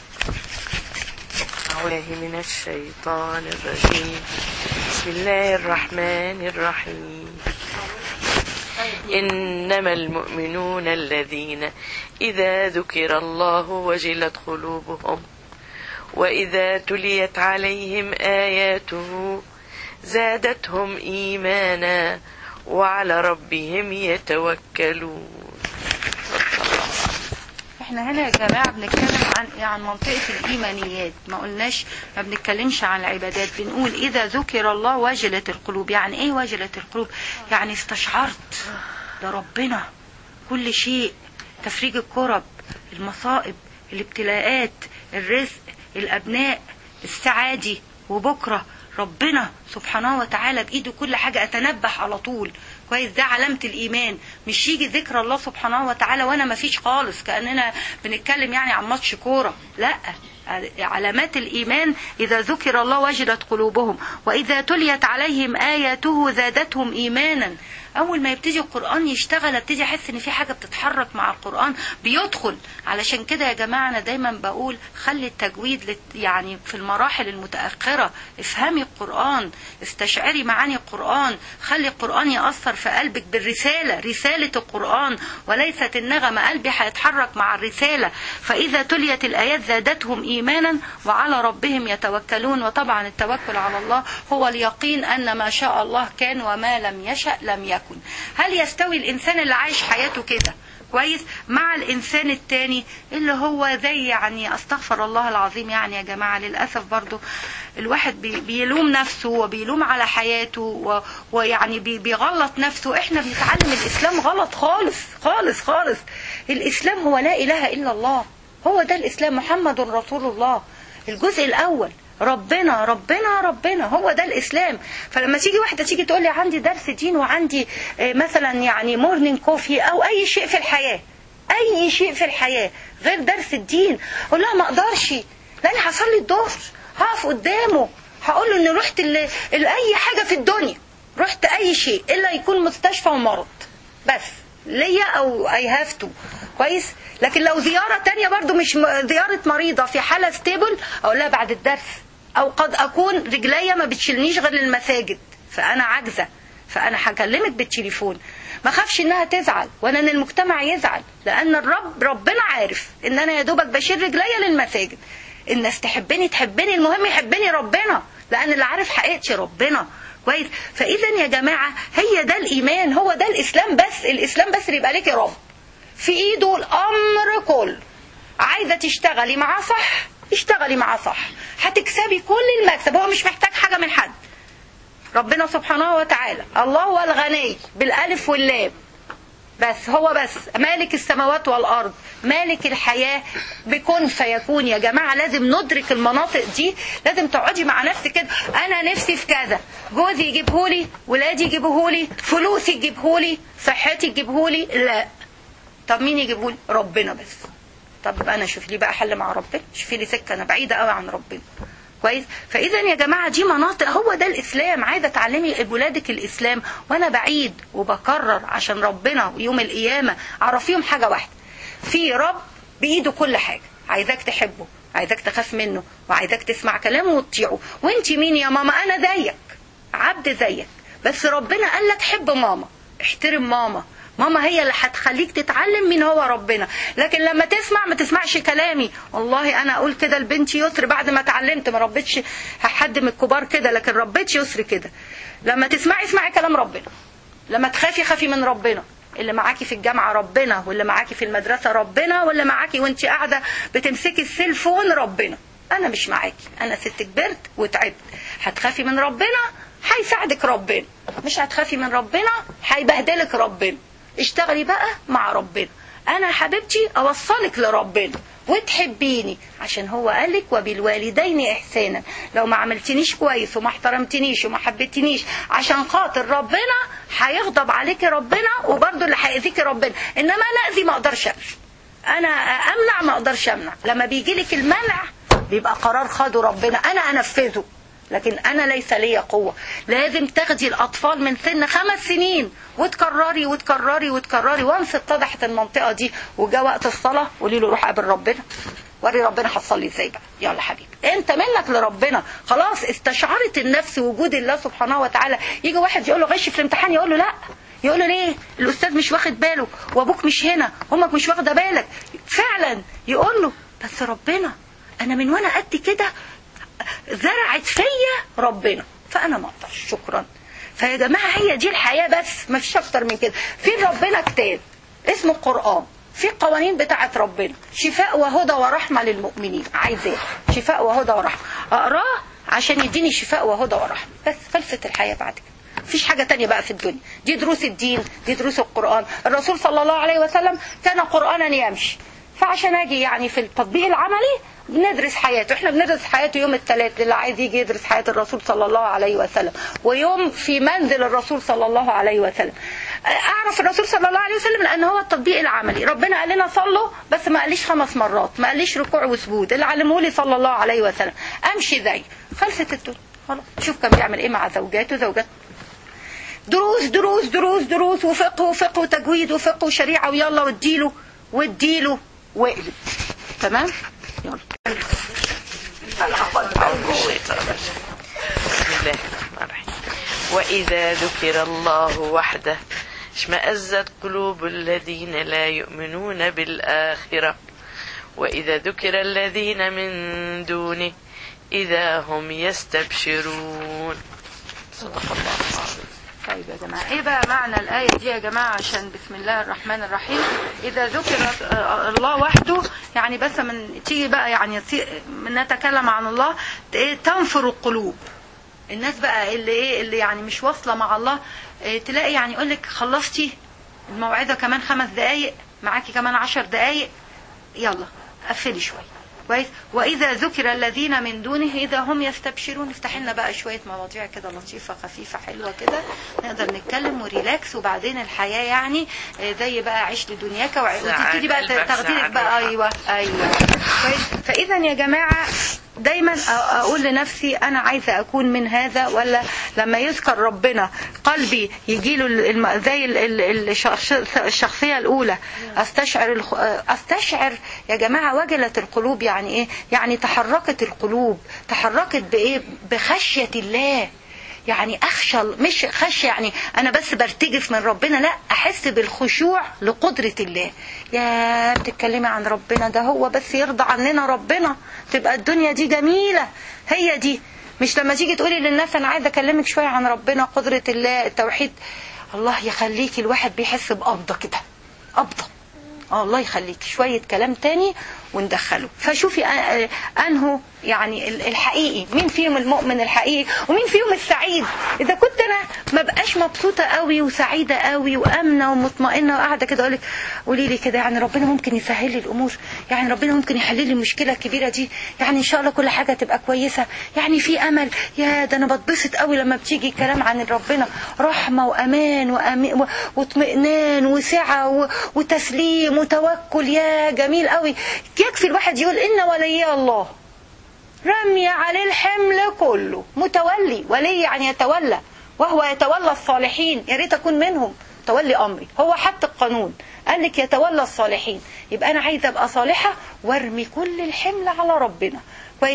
أعوذ بالله من الشيطان الرجيم بسم الله الرحمن الرحيم إنما المؤمنون الذين إذا ذكر الله وجلت قلوبهم وإذا تليت عليهم آياته زادتهم إيمانا وعلى ربهم يتوكلون احنا هنا يا جماعه بنتكلم عن عن منطقه الايمانيات ما قلناش ما بنتكلمش عن العبادات بنقول اذا ذكر الله وجلت القلوب يعني ايه وجلت القلوب يعني استشعرت ده ربنا كل شيء تفريج الكرب المصائب الابتلاءات الرزق الابناء السعادي وبكره ربنا سبحانه وتعالى بايده كل حاجه اتنبه على طول كويس ده علامة الإيمان مش يجي ذكر الله سبحانه وتعالى وأنا ما فيش خالص كأننا بنتكلم يعني عن ماتش كورة لا علامات الإيمان إذا ذكر الله وجلت قلوبهم وإذا تليت عليهم آياته زادتهم إيمانا أول ما يبتدي القرآن يشتغل ابتدي أحس إن في حاجة بتتحرك مع القرآن بيدخل علشان كده يا جماعة أنا دايما بقول خلي التجويد لت- يعني في المراحل المتأخرة افهمي القرآن استشعري معاني القرآن خلي القرآن يأثر في قلبك بالرسالة رسالة القرآن وليست النغمة قلبي هيتحرك مع الرسالة فإذا تليت الآيات زادتهم إيمانا وعلى ربهم يتوكلون وطبعا التوكل على الله هو اليقين أن ما شاء الله كان وما لم يشأ لم يكن هل يستوي الإنسان اللي عايش حياته كده كويس مع الانسان التاني اللي هو زي يعني استغفر الله العظيم يعني يا جماعه للاسف برضو الواحد بي بيلوم نفسه وبيلوم على حياته و ويعني بي بيغلط نفسه احنا بنتعلم الاسلام غلط خالص خالص خالص الاسلام هو لا اله الا الله هو ده الاسلام محمد رسول الله الجزء الاول ربنا ربنا ربنا هو ده الاسلام فلما تيجي واحده تيجي تقول لي عندي درس دين وعندي آه، مثلا يعني مورنينج كوفي او اي شيء في الحياه اي شيء في الحياه غير درس الدين اقول لها ما اقدرش لان هصلي الظهر هقف قدامه هقول له اني رحت ل- لاي حاجه في الدنيا رحت اي شيء الا يكون مستشفى ومرض بس ليا او اي هاف تو كويس لكن لو زياره تانية برضو مش م- زياره مريضه في حاله ستيبل اقول لها بعد الدرس او قد اكون رجليا ما بتشيلنيش غير للمساجد فانا عاجزه فانا هكلمك بالتليفون ما خافش انها تزعل ولا ان المجتمع يزعل لان الرب ربنا عارف ان انا يا دوبك بشيل رجليا للمساجد الناس تحبني تحبني المهم يحبني ربنا لان اللي عارف حقيقتي ربنا كويس فاذا يا جماعه هي ده الايمان هو ده الاسلام بس الاسلام بس اللي يبقى لك رب في ايده الامر كله عايزه تشتغلي معاه صح اشتغلي معاه صح هتكسبي كل المكسب هو مش محتاج حاجه من حد ربنا سبحانه وتعالى الله هو الغني بالالف واللام بس هو بس مالك السماوات والارض مالك الحياه بكن فيكون يا جماعه لازم ندرك المناطق دي لازم تقعدي مع نفسك كده انا نفسي في كذا جوزي يجيبهولي ولادي يجيبهولي فلوسي تجيبهولي صحتي تجيبهولي لا طب مين يجيبهولي ربنا بس طب يبقى انا اشوف لي بقى حل مع ربنا شوفي لي سكه انا بعيده قوي عن ربنا كويس فاذا يا جماعه دي مناطق هو ده الاسلام عايزه تعلمي ولادك الاسلام وانا بعيد وبكرر عشان ربنا ويوم القيامه عرفيهم حاجه واحده في رب بايده كل حاجه عايزاك تحبه عايزاك تخاف منه وعايزاك تسمع كلامه وتطيعه وانت مين يا ماما انا زيك عبد زيك بس ربنا قال لك حب ماما احترم ماما ماما هي اللي هتخليك تتعلم مين هو ربنا لكن لما تسمع ما تسمعش كلامي والله انا اقول كده لبنتي يسر بعد ما اتعلمت ما ربيتش حد من الكبار كده لكن ربيت يسر كده لما تسمعي اسمعي كلام ربنا لما تخافي خافي من ربنا اللي معاكي في الجامعة ربنا واللي معاكي في المدرسة ربنا واللي معاكي وانت قاعدة بتمسكي السيلفون ربنا انا مش معاكي انا ست كبرت وتعبت هتخافي من ربنا هيساعدك ربنا مش هتخافي من ربنا هيبهدلك ربنا اشتغلي بقى مع ربنا انا يا حبيبتي اوصلك لربنا وتحبيني عشان هو قالك وبالوالدين احسانا لو ما عملتنيش كويس وما احترمتنيش وما حبيتنيش عشان خاطر ربنا هيغضب عليكي ربنا وبرضه اللي هيأذيكي ربنا انما انا اذي ما اقدرش أأذي. انا امنع ما اقدرش امنع لما بيجي لك المنع بيبقى قرار خده ربنا انا انفذه لكن انا ليس لي قوه لازم تاخدي الاطفال من سن خمس سنين وتكرري وتكرري وتكرري وانس اتضحت المنطقه دي وجا وقت الصلاه قولي له روح قابل ربنا وري ربنا هتصلي ازاي بقى يلا حبيبي انت منك لربنا خلاص استشعرت النفس وجود الله سبحانه وتعالى يجي واحد يقول له غش في الامتحان يقول له لا يقول له ليه الاستاذ مش واخد باله وابوك مش هنا امك مش واخده بالك فعلا يقول له بس ربنا انا من وانا قد كده زرعت فيا ربنا فانا ما اقدرش شكرا فيا جماعه هي دي الحياه بس ما فيش اكتر من كده في ربنا كتاب اسمه القران في قوانين بتاعت ربنا شفاء وهدى ورحمه للمؤمنين عايزاه شفاء وهدى ورحمه اقراه عشان يديني شفاء وهدى ورحمه بس خلصت الحياه بعد كده مفيش حاجة تانية بقى في الدنيا دي دروس الدين دي دروس القرآن الرسول صلى الله عليه وسلم كان قرآنا يمشي فعشان اجي يعني في التطبيق العملي بندرس حياته احنا بندرس حياته يوم الثلاث اللي عايز يجي يدرس حياة الرسول صلى الله عليه وسلم ويوم في منزل الرسول صلى الله عليه وسلم اعرف الرسول صلى الله عليه وسلم لان هو التطبيق العملي ربنا قال لنا صلوا بس ما قاليش خمس مرات ما قاليش ركوع وسجود اللي علمه لي صلى الله عليه وسلم امشي زي خلصت الدنيا خلاص شوف كان بيعمل ايه مع زوجاته زوجات دروس دروس دروس دروس وفقه وفقه وتجويد وفقه وشريعه ويلا واديله واديله واقلب تمام يلا بسم الله الرحمن الرحيم وإذا ذكر الله وحده اشمأزت قلوب الذين لا يؤمنون بالآخرة وإذا ذكر الذين من دونه إذا هم يستبشرون صدق الله العظيم طيب يا جماعة ايه بقى معنى الآية دي يا جماعة عشان بسم الله الرحمن الرحيم إذا ذكر آه، الله وحده يعني بس من تيجي بقى يعني تصي- نتكلم عن الله إيه، تنفر القلوب الناس بقى اللي ايه اللي يعني مش واصلة مع الله إيه، تلاقي يعني يقول لك خلصتي الموعظة كمان خمس دقايق معاكي كمان عشر دقايق يلا قفلي شوية كويس واذا ذكر الذين من دونه اذا هم يستبشرون افتح لنا بقى شويه مواضيع كده لطيفه خفيفه حلوه كده نقدر نتكلم وريلاكس وبعدين الحياه يعني آه، زي بقى عيش لدنياك وع- ساعات وتبتدي بقى قلبك تاخدي لك ساعات بقى روحك. ايوه ايوه كويس فاذا يا جماعه دايما أ- اقول لنفسي انا عايزه اكون من هذا ولا لما يذكر ربنا قلبي يجي له الم... زي ال- ال- الشخص- الشخصيه الاولى استشعر الخ... استشعر يا جماعه وجلت القلوب يعني ايه يعني تحركت القلوب تحركت بايه بخشيه الله يعني اخشى مش خشى يعني انا بس برتجف من ربنا لا احس بالخشوع لقدرة الله يا بتتكلمي عن ربنا ده هو بس يرضى عننا ربنا تبقى الدنيا دي جميلة هي دي مش لما تيجي تقولي للناس انا عايزه اكلمك شويه عن ربنا قدرة الله التوحيد الله يخليكي الواحد بيحس بقبضه كده قبضه اه الله يخليك شوية كلام تاني وندخله فشوفي آه، آه، أنه يعني ال- الحقيقي مين فيهم المؤمن الحقيقي ومين فيهم السعيد إذا كنت أنا ما بقاش مبسوطة قوي وسعيدة قوي وأمنة ومطمئنة وقاعدة كده أقولك قولي لي كده يعني ربنا ممكن يسهل لي الأمور يعني ربنا ممكن يحل لي المشكلة الكبيرة دي يعني إن شاء الله كل حاجة تبقى كويسة يعني في أمل يا ده أنا بتبسط قوي لما بتيجي كلام عن ربنا رحمة وأمان وأمي- و- واطمئنان وسعة و- وتسليم وتوكل يا جميل قوي يكفي الواحد يقول إن ولي الله رمي عليه الحمل كله متولي ولي يعني يتولى وهو يتولى الصالحين يا ريت اكون منهم تولي امري هو حط القانون قال لك يتولى الصالحين يبقى انا عايزه ابقى صالحه وارمي كل الحمل على ربنا كويس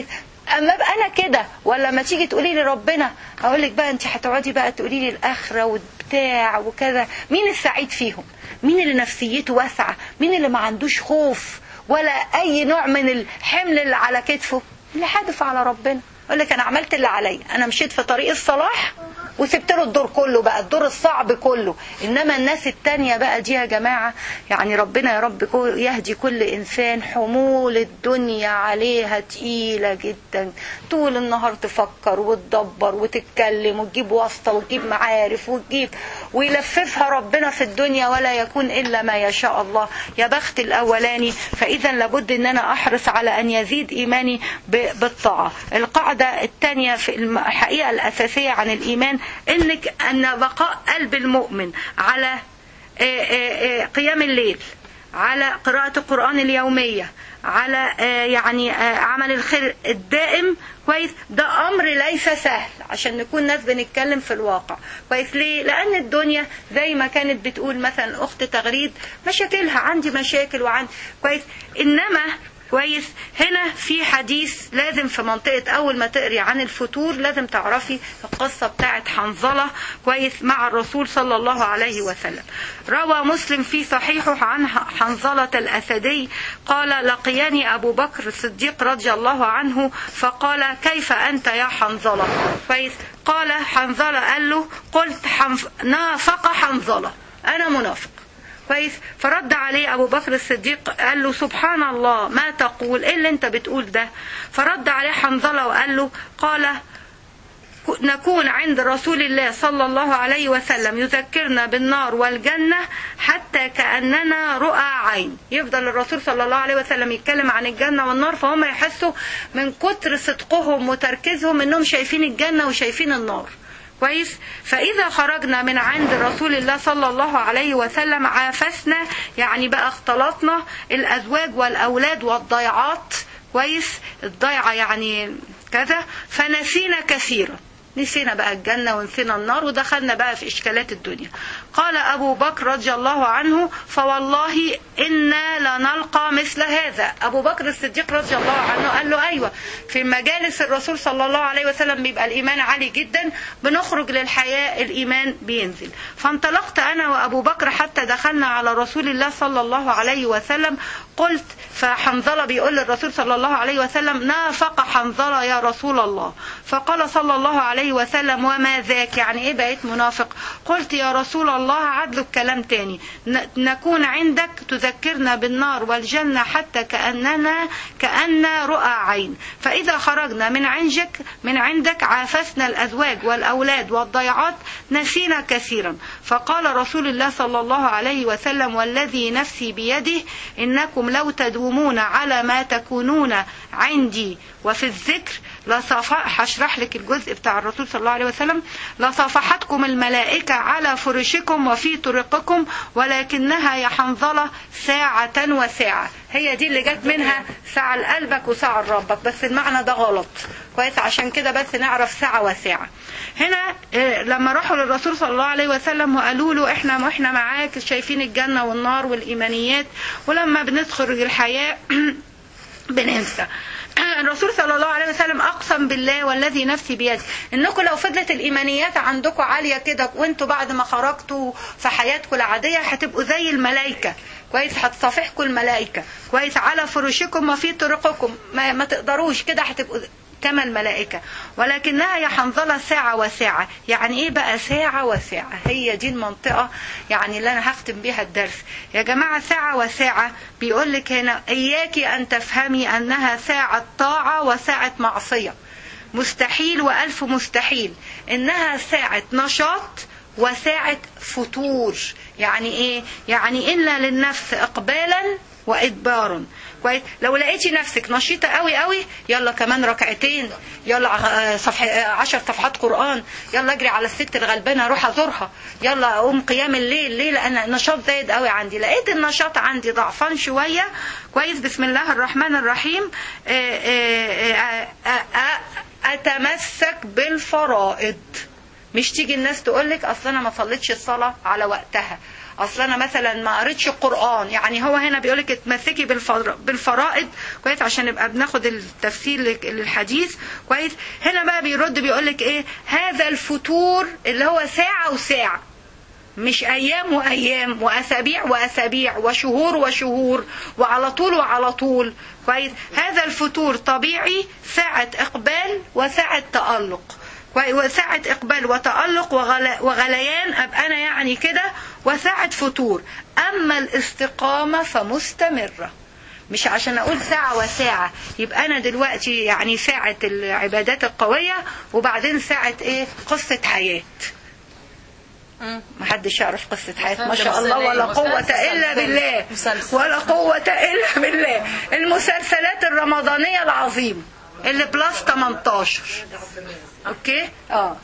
اما ابقى انا كده ولا ما تيجي تقولي لي ربنا اقول لك بقى انت هتقعدي بقى تقولي لي الاخره والبتاع وكذا مين السعيد فيهم مين اللي نفسيته واسعه مين اللي ما عندوش خوف ولا اي نوع من الحمل اللي على كتفه اللي حادف على ربنا يقول لك انا عملت اللي عليا انا مشيت في طريق الصلاح وسبت له الدور كله بقى الدور الصعب كله انما الناس التانية بقى دي يا جماعة يعني ربنا يا رب كو- يهدي كل انسان حمول الدنيا عليها تقيلة جدا طول النهار تفكر وتدبر وتتكلم وتجيب واسطة وتجيب معارف وتجيب ويلففها ربنا في الدنيا ولا يكون الا ما يشاء الله يا بخت الاولاني فاذا لابد ان انا احرص على ان يزيد ايماني ب- بالطاعة القاعدة الثانية في الم- الحقيقة الاساسية عن الايمان انك ان بقاء قلب المؤمن على آه، آه، آه، قيام الليل على قراءة القرآن اليومية على آه، يعني آه، عمل الخير الدائم كويس ده أمر ليس سهل عشان نكون ناس بنتكلم في الواقع كويس ليه؟ لأن الدنيا زي ما كانت بتقول مثلا أخت تغريد مشاكلها عندي مشاكل وعندي كويس إنما كويس هنا في حديث لازم في منطقة أول ما تقري عن الفتور لازم تعرفي القصة بتاعت حنظلة كويس مع الرسول صلى الله عليه وسلم روى مسلم في صحيحه عن حنظلة الأسدي قال لقياني أبو بكر الصديق رضي الله عنه فقال كيف أنت يا حنظلة كويس قال حنظلة قال له قلت حنف... نافق حنظلة أنا منافق كويس فرد عليه ابو بكر الصديق قال له سبحان الله ما تقول ايه اللي انت بتقول ده فرد عليه حنظله وقال له قال نكون عند رسول الله صلى الله عليه وسلم يذكرنا بالنار والجنة حتى كأننا رؤى عين يفضل الرسول صلى الله عليه وسلم يتكلم عن الجنة والنار فهم يحسوا من كتر صدقهم وتركيزهم انهم شايفين الجنة وشايفين النار كويس فإذا خرجنا من عند رسول الله صلى الله عليه وسلم عافسنا يعني بقى اختلطنا الأزواج والأولاد والضيعات كويس الضيعة يعني كذا فنسينا كثيرا نسينا بقى الجنة ونسينا النار ودخلنا بقى في إشكالات الدنيا قال أبو بكر رضي الله عنه فوالله إنا لنلقى مثل هذا أبو بكر الصديق رضي الله عنه قال له أيوة في مجالس الرسول صلى الله عليه وسلم بيبقى الإيمان عالي جدا بنخرج للحياة الإيمان بينزل فانطلقت أنا وأبو بكر حتى دخلنا على رسول الله صلى الله عليه وسلم قلت فحنظلة بيقول للرسول صلى الله عليه وسلم نافق حنظلة يا رسول الله فقال صلى الله عليه وسلم وما ذاك يعني ايه بقيت منافق قلت يا رسول الله عدل الكلام تاني ن- نكون عندك تذكرنا بالنار والجنة حتى كأننا كأن رؤى عين فإذا خرجنا من عندك من عندك عافسنا الأزواج والأولاد والضيعات نسينا كثيرا فقال رسول الله صلى الله عليه وسلم والذي نفسي بيده إنكم لو تدومون على ما تكونون عندي وفي الذكر لصفح هشرح لك الجزء بتاع الرسول صلى الله عليه وسلم لصفحتكم الملائكة على فرشكم وفي طرقكم ولكنها يا حنظلة ساعة وساعة هي دي اللي جت منها ساعة لقلبك وساعة لربك بس المعنى ده غلط كويس عشان كده بس نعرف ساعة وساعة هنا آه، لما راحوا للرسول صلى الله عليه وسلم وقالوا له احنا احنا معاك شايفين الجنة والنار والإيمانيات ولما بندخل الحياة بننسى الرسول صلى الله عليه وسلم اقسم بالله والذي نفسي بيده انكم لو فضلت الايمانيات عندكم عاليه كده وانتوا بعد ما خرجتوا في حياتكم العاديه هتبقوا زي الملائكه كويس هتصافحكم الملائكه كويس على فرشكم وفي طرقكم ما, ما تقدروش كده هتبقوا كما الملائكة ولكنها يا حنظلة ساعة وساعة يعني ايه بقى ساعة وساعة هي دي المنطقة يعني اللي انا هختم بيها الدرس يا جماعة ساعة وساعة بيقول لك هنا اياك ان تفهمي انها ساعة طاعة وساعة معصية مستحيل والف مستحيل انها ساعة نشاط وساعة فتور يعني ايه يعني إلا للنفس إقبالا وإدبارا كويس لو لقيتي نفسك نشيطة قوي قوي يلا كمان ركعتين يلا صفح عشر صفحات قرآن يلا اجري على الست الغلبانة اروح ازورها يلا اقوم قيام الليل ليه لان النشاط زايد قوي عندي لقيت النشاط عندي ضعفان شوية كويس بسم الله الرحمن الرحيم اتمسك بالفرائض مش تيجي الناس تقولك اصل انا ما صليتش الصلاة على وقتها اصل انا مثلا ما قريتش القران يعني هو هنا بيقول لك اتمسكي بالفر- بالفرائض كويس عشان نبقى بناخد التفسير لك- للحديث كويس هنا بقى بيرد بيقول لك ايه هذا الفتور اللي هو ساعه وساعه مش ايام وايام واسابيع واسابيع وشهور وشهور وعلى طول وعلى طول كويس هذا الفتور طبيعي ساعة اقبال وساعة تألق كويس؟ وساعة اقبال وتألق وغلا- وغليان ابقى انا يعني كده وساعة فتور اما الاستقامة فمستمرة مش عشان اقول ساعة وساعة يبقى انا دلوقتي يعني ساعة العبادات القوية وبعدين ساعة ايه قصة حياة ما حدش يعرف قصة حياة ما شاء الله ولا قوة إلا بالله مسلسل. ولا قوة إلا بالله المسلسلات الرمضانية العظيمة اللي بلس 18 اوكي اه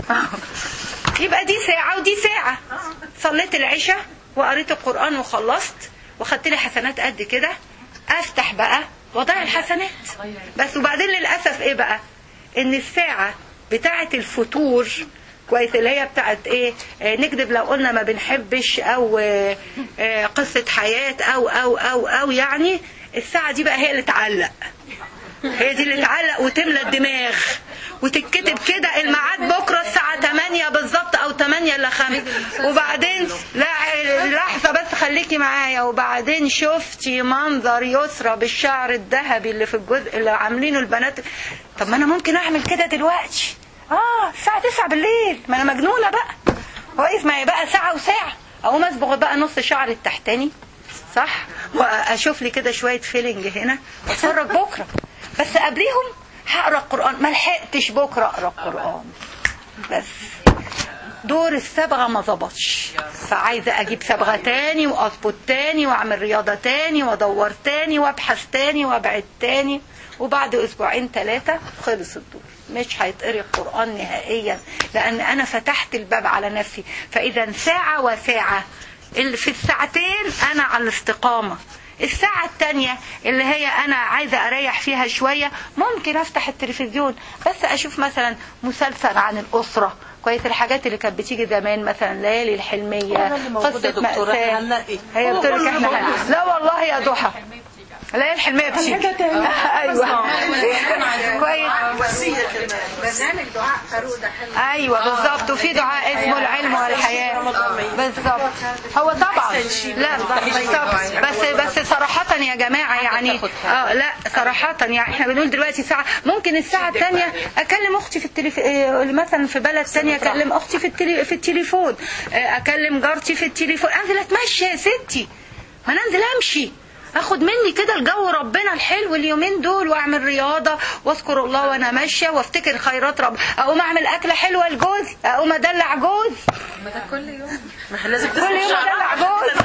يبقى دي ساعة ودي ساعة صليت العشاء وقريت القرآن وخلصت وخدت لي حسنات قد كده افتح بقى وضع الحسنات بس وبعدين للأسف ايه بقى ان الساعة بتاعة الفتور كويس اللي هي بتاعت ايه آه، نكذب لو قلنا ما بنحبش او آه، آه، قصة حياة او او او او يعني الساعة دي بقى هي اللي تعلق هي دي اللي تعلق وتملى الدماغ وتتكتب كده الميعاد بكره الساعه 8 بالظبط او 8 الا 5 وبعدين لا لحظه بس خليكي معايا وبعدين شفتي منظر يسرى بالشعر الذهبي اللي في الجزء اللي عاملينه البنات طب ما انا ممكن اعمل كده دلوقتي اه الساعه 9 بالليل ما انا مجنونه بقى كويس ما هي بقى ساعه وساعه اقوم اصبغ بقى نص شعر التحتاني صح واشوف لي كده شويه فيلينج هنا واتفرج بكره بس قبليهم هقرا القران ما لحقتش بكره اقرا القران بس دور الصبغه ما ظبطش فعايزه اجيب صبغه تاني واظبط تاني واعمل رياضه تاني وادور تاني وابحث تاني وابعد تاني وبعد اسبوعين ثلاثه خلص الدور مش هيتقري القران نهائيا لان انا فتحت الباب على نفسي فاذا ساعه وساعه اللي في الساعتين انا على الاستقامه الساعة التانية اللي هي أنا عايزة أريح فيها شوية ممكن أفتح التلفزيون بس أشوف مثلا مسلسل عن الأسرة كويس الحاجات اللي كانت بتيجي زمان مثلا ليالي الحلمية وأنا اللي موجودة قصة دكتورة، مأساة. إحنا هنلاقي. هي هو بتقول لك كله احنا موجود. هن- لا والله يا ضحى ليالي الحلمية بتيجي ايوه كويس وصية كمان برنامج دعاء فاروق حلو ايوه بالظبط وفي دعاء اسمه العلم والحياه بالظبط هو طبعا لا بالظبط بس بس صراحه يا جماعه يعني اه لا صراحه يعني احنا بنقول دلوقتي ساعه ممكن الساعه الثانيه اكلم اختي في التليف آه، مثلا في بلد ثانيه اكلم اختي في التلي... في التليفون آه، اكلم جارتي في التليفون انزل اتمشى يا ستي ما انا انزل امشي اخد مني كده الجو ربنا الحلو اليومين دول واعمل رياضه واذكر الله وانا ماشيه وافتكر خيرات رب اقوم اعمل اكله حلوه لجوزي اقوم ادلع جوزي ما ده كل يوم ما احنا لازم كل يوم ادلع جوزي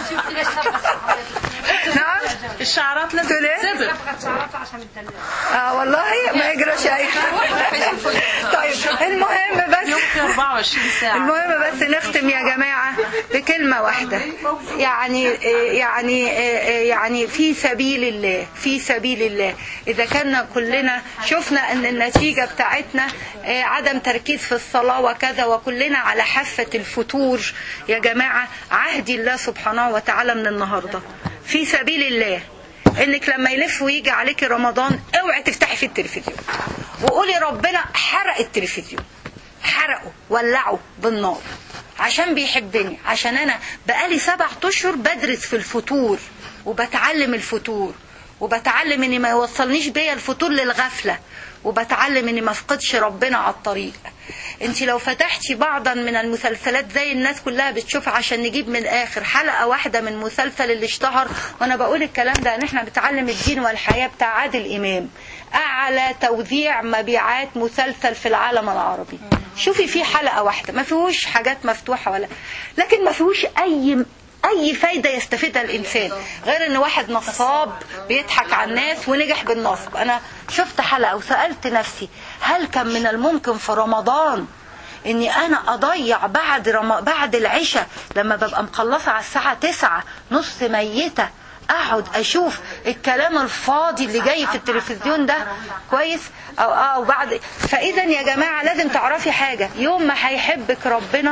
نعم الشعرات لازم تقول ايه؟ تتسبب اه والله ما يجراش اي طيب المهم بس في 24 ساعة المهم بس نختم يا جماعة بكلمة واحدة يعني يعني يعني في سبيل الله في سبيل الله إذا كنا كلنا شفنا أن النتيجة بتاعتنا عدم تركيز في الصلاة وكذا وكلنا على حافة الفتور يا جماعة عهد الله سبحانه وتعالى من النهاردة في سبيل الله انك لما يلف ويجي عليك رمضان اوعي تفتحي في التلفزيون وقولي ربنا حرق التلفزيون حرقه ولعه بالنار عشان بيحبني عشان انا بقالي سبع اشهر بدرس في الفطور وبتعلم الفطور وبتعلم اني ما يوصلنيش بيا الفطور للغفله وبتعلم اني ما افقدش ربنا على الطريق انت لو فتحتي بعضا من المسلسلات زي الناس كلها بتشوف عشان نجيب من اخر حلقه واحده من مسلسل اللي اشتهر وانا بقول الكلام ده ان احنا بنتعلم الدين والحياه بتاع عادل امام اعلى توزيع مبيعات مسلسل في العالم العربي شوفي فيه حلقه واحده ما فيهوش حاجات مفتوحه ولا لكن ما فيهوش اي اي فايده يستفيدها الانسان غير ان واحد نصاب بيضحك على الناس ونجح بالنصب انا شفت حلقه وسالت نفسي هل كان من الممكن في رمضان اني انا اضيع بعد رم... بعد العشاء لما ببقى مخلصه على الساعه تسعة نص ميته اقعد اشوف الكلام الفاضي اللي جاي في التلفزيون ده كويس او اه وبعد فاذا يا جماعه لازم تعرفي حاجه يوم ما هيحبك ربنا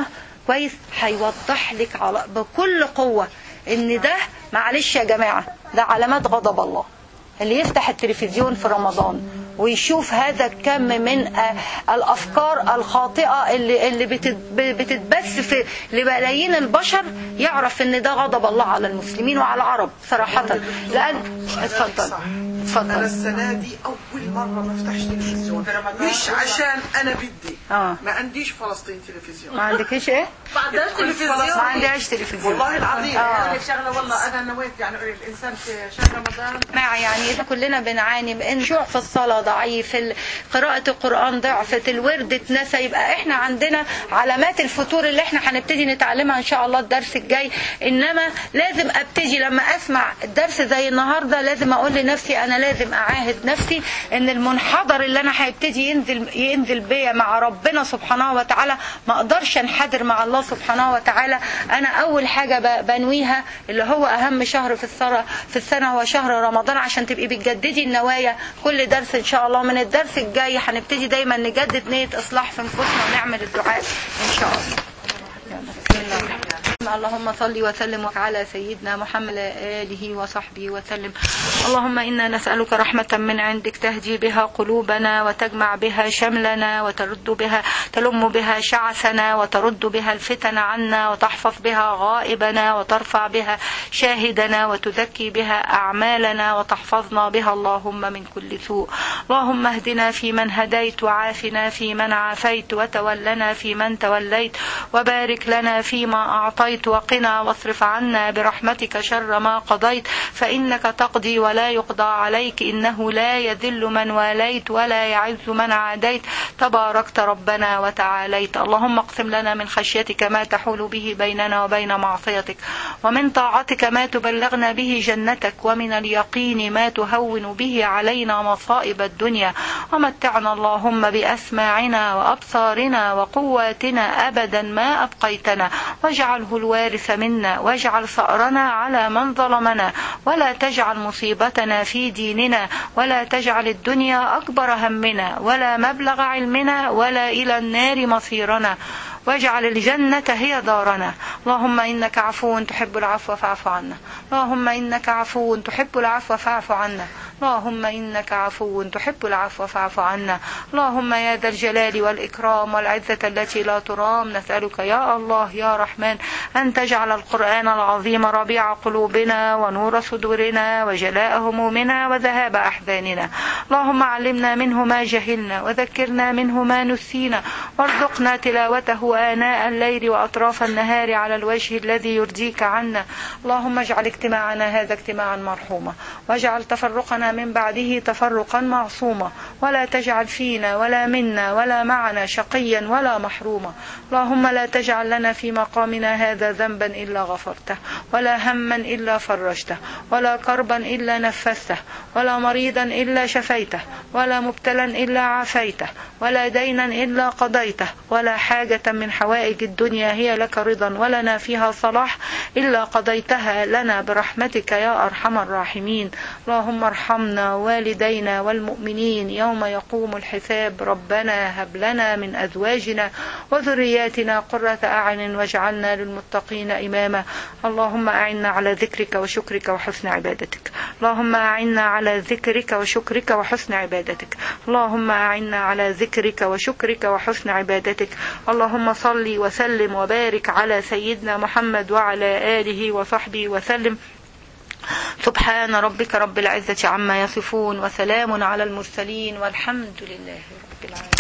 كويس هيوضح لك على بكل قوة ان ده معلش يا جماعة ده علامات غضب الله اللي يفتح التلفزيون في رمضان ويشوف هذا الكم من آه، الافكار الخاطئه اللي اللي بتت- بتتبث في لملايين البشر يعرف ان ده غضب الله على المسلمين وعلى العرب صراحه لان اتفضل انا اتفضل السنه دي اول مره ما افتحش تلفزيون مش عشان انا بدي اه ما عنديش فلسطين تلفزيون ما عندكش ايه بعدها تلفزيون ما عندهاش تلفزيون والله العظيم آه. اقول لك شغله والله انا نويت يعني الانسان في شهر رمضان جماعة يعني إذا كلنا بنعاني من الخشوع في الصلاة ضعيف ال- قراءة القرآن ضعفت الورد اتنسى يبقى احنا عندنا علامات الفتور اللي احنا هنبتدي نتعلمها ان شاء الله الدرس الجاي انما لازم ابتدي لما اسمع الدرس زي النهارده لازم اقول لنفسي انا لازم اعاهد نفسي ان المنحدر اللي انا هيبتدي ينزل ينزل بيا مع ربنا سبحانه وتعالى ما اقدرش انحدر مع الله سبحانه وتعالى انا اول حاجه ب- بنويها اللي هو اهم شهر في السنه في السنه هو شهر رمضان عشان تبقي بتجددي النوايا كل درس ان شاء الله من الدرس الجاي هنبتدي دايما نجدد نيه اصلاح في نفوسنا ونعمل الدعاء ان شاء الله بسم الله الرحمن الرحيم. اللهم صل وسلم على سيدنا محمد آله وصحبه وسلم اللهم إنا نسألك رحمة من عندك تهدي بها قلوبنا وتجمع بها شملنا وترد بها تلم بها شعثنا وترد بها الفتن عنا وتحفظ بها غائبنا وترفع بها شاهدنا وتزكي بها أعمالنا وتحفظنا بها اللهم من كل سوء اللهم اهدنا فيمن هديت وعافنا فيمن عافيت وتولنا فيمن توليت وبارك لنا فيما أعطيت وقنا واصرف عنا برحمتك شر ما قضيت فإنك تقضي ولا يقضى عليك إنه لا يذل من واليت ولا يعز من عاديت تباركت ربنا وتعاليت اللهم اقسم لنا من خشيتك ما تحول به بيننا وبين معصيتك ومن طاعتك ما تبلغنا به جنتك ومن اليقين ما تهون به علينا مصائب الدنيا ومتعنا اللهم بأسماعنا وأبصارنا وقواتنا أبدا ما أبقيتنا واجعله الوارث منا واجعل ثأرنا على من ظلمنا ولا تجعل مصيبتنا في ديننا ولا تجعل الدنيا أكبر همنا ولا مبلغ علمنا ولا إلى النار مصيرنا واجعل الجنة هي دارنا اللهم إنك عفو تحب العفو فاعف عنا اللهم إنك عفو تحب العفو فاعف عنا اللهم إنك عفو تحب العفو فاعف عنا اللهم يا ذا الجلال والإكرام والعزة التي لا ترام نسألك يا الله يا رحمن أن تجعل القرآن العظيم ربيع قلوبنا ونور صدورنا وجلاء همومنا وذهاب أحزاننا اللهم علمنا منه ما جهلنا وذكرنا منه ما نسينا وارزقنا تلاوته آناء الليل وأطراف النهار على الوجه الذي يرضيك عنا اللهم اجعل اجتماعنا هذا اجتماعا مرحوما واجعل تفرقنا من بعده تفرقا معصوما ولا تجعل فينا ولا منا ولا معنا شقيا ولا محروما اللهم لا تجعل لنا في مقامنا هذا ذنبا إلا غفرته ولا هما إلا فرجته ولا كربا إلا نفسته ولا مريضا إلا شفيته ولا مبتلا إلا عافيته ولا دينا إلا قضيته ولا حاجة من حوائج الدنيا هي لك رضا ولنا فيها صلاح إلا قضيتها لنا برحمتك يا أرحم الراحمين اللهم ارحمنا والدينا والمؤمنين يوم يقوم الحساب ربنا هب لنا من أزواجنا وذرياتنا قرة أعين واجعلنا للمتقين إماما اللهم أعنا على ذكرك وشكرك وحسن عبادتك اللهم أعنا على ذكرك وشكرك وحسن عبادتك اللهم أعنا على ذكرك وشكرك وحسن عبادتك اللهم صل وسلم وبارك على سيدنا محمد وعلى آله وصحبه وسلم سبحان ربك رب العزة عما يصفون وسلام على المرسلين والحمد لله رب العالمين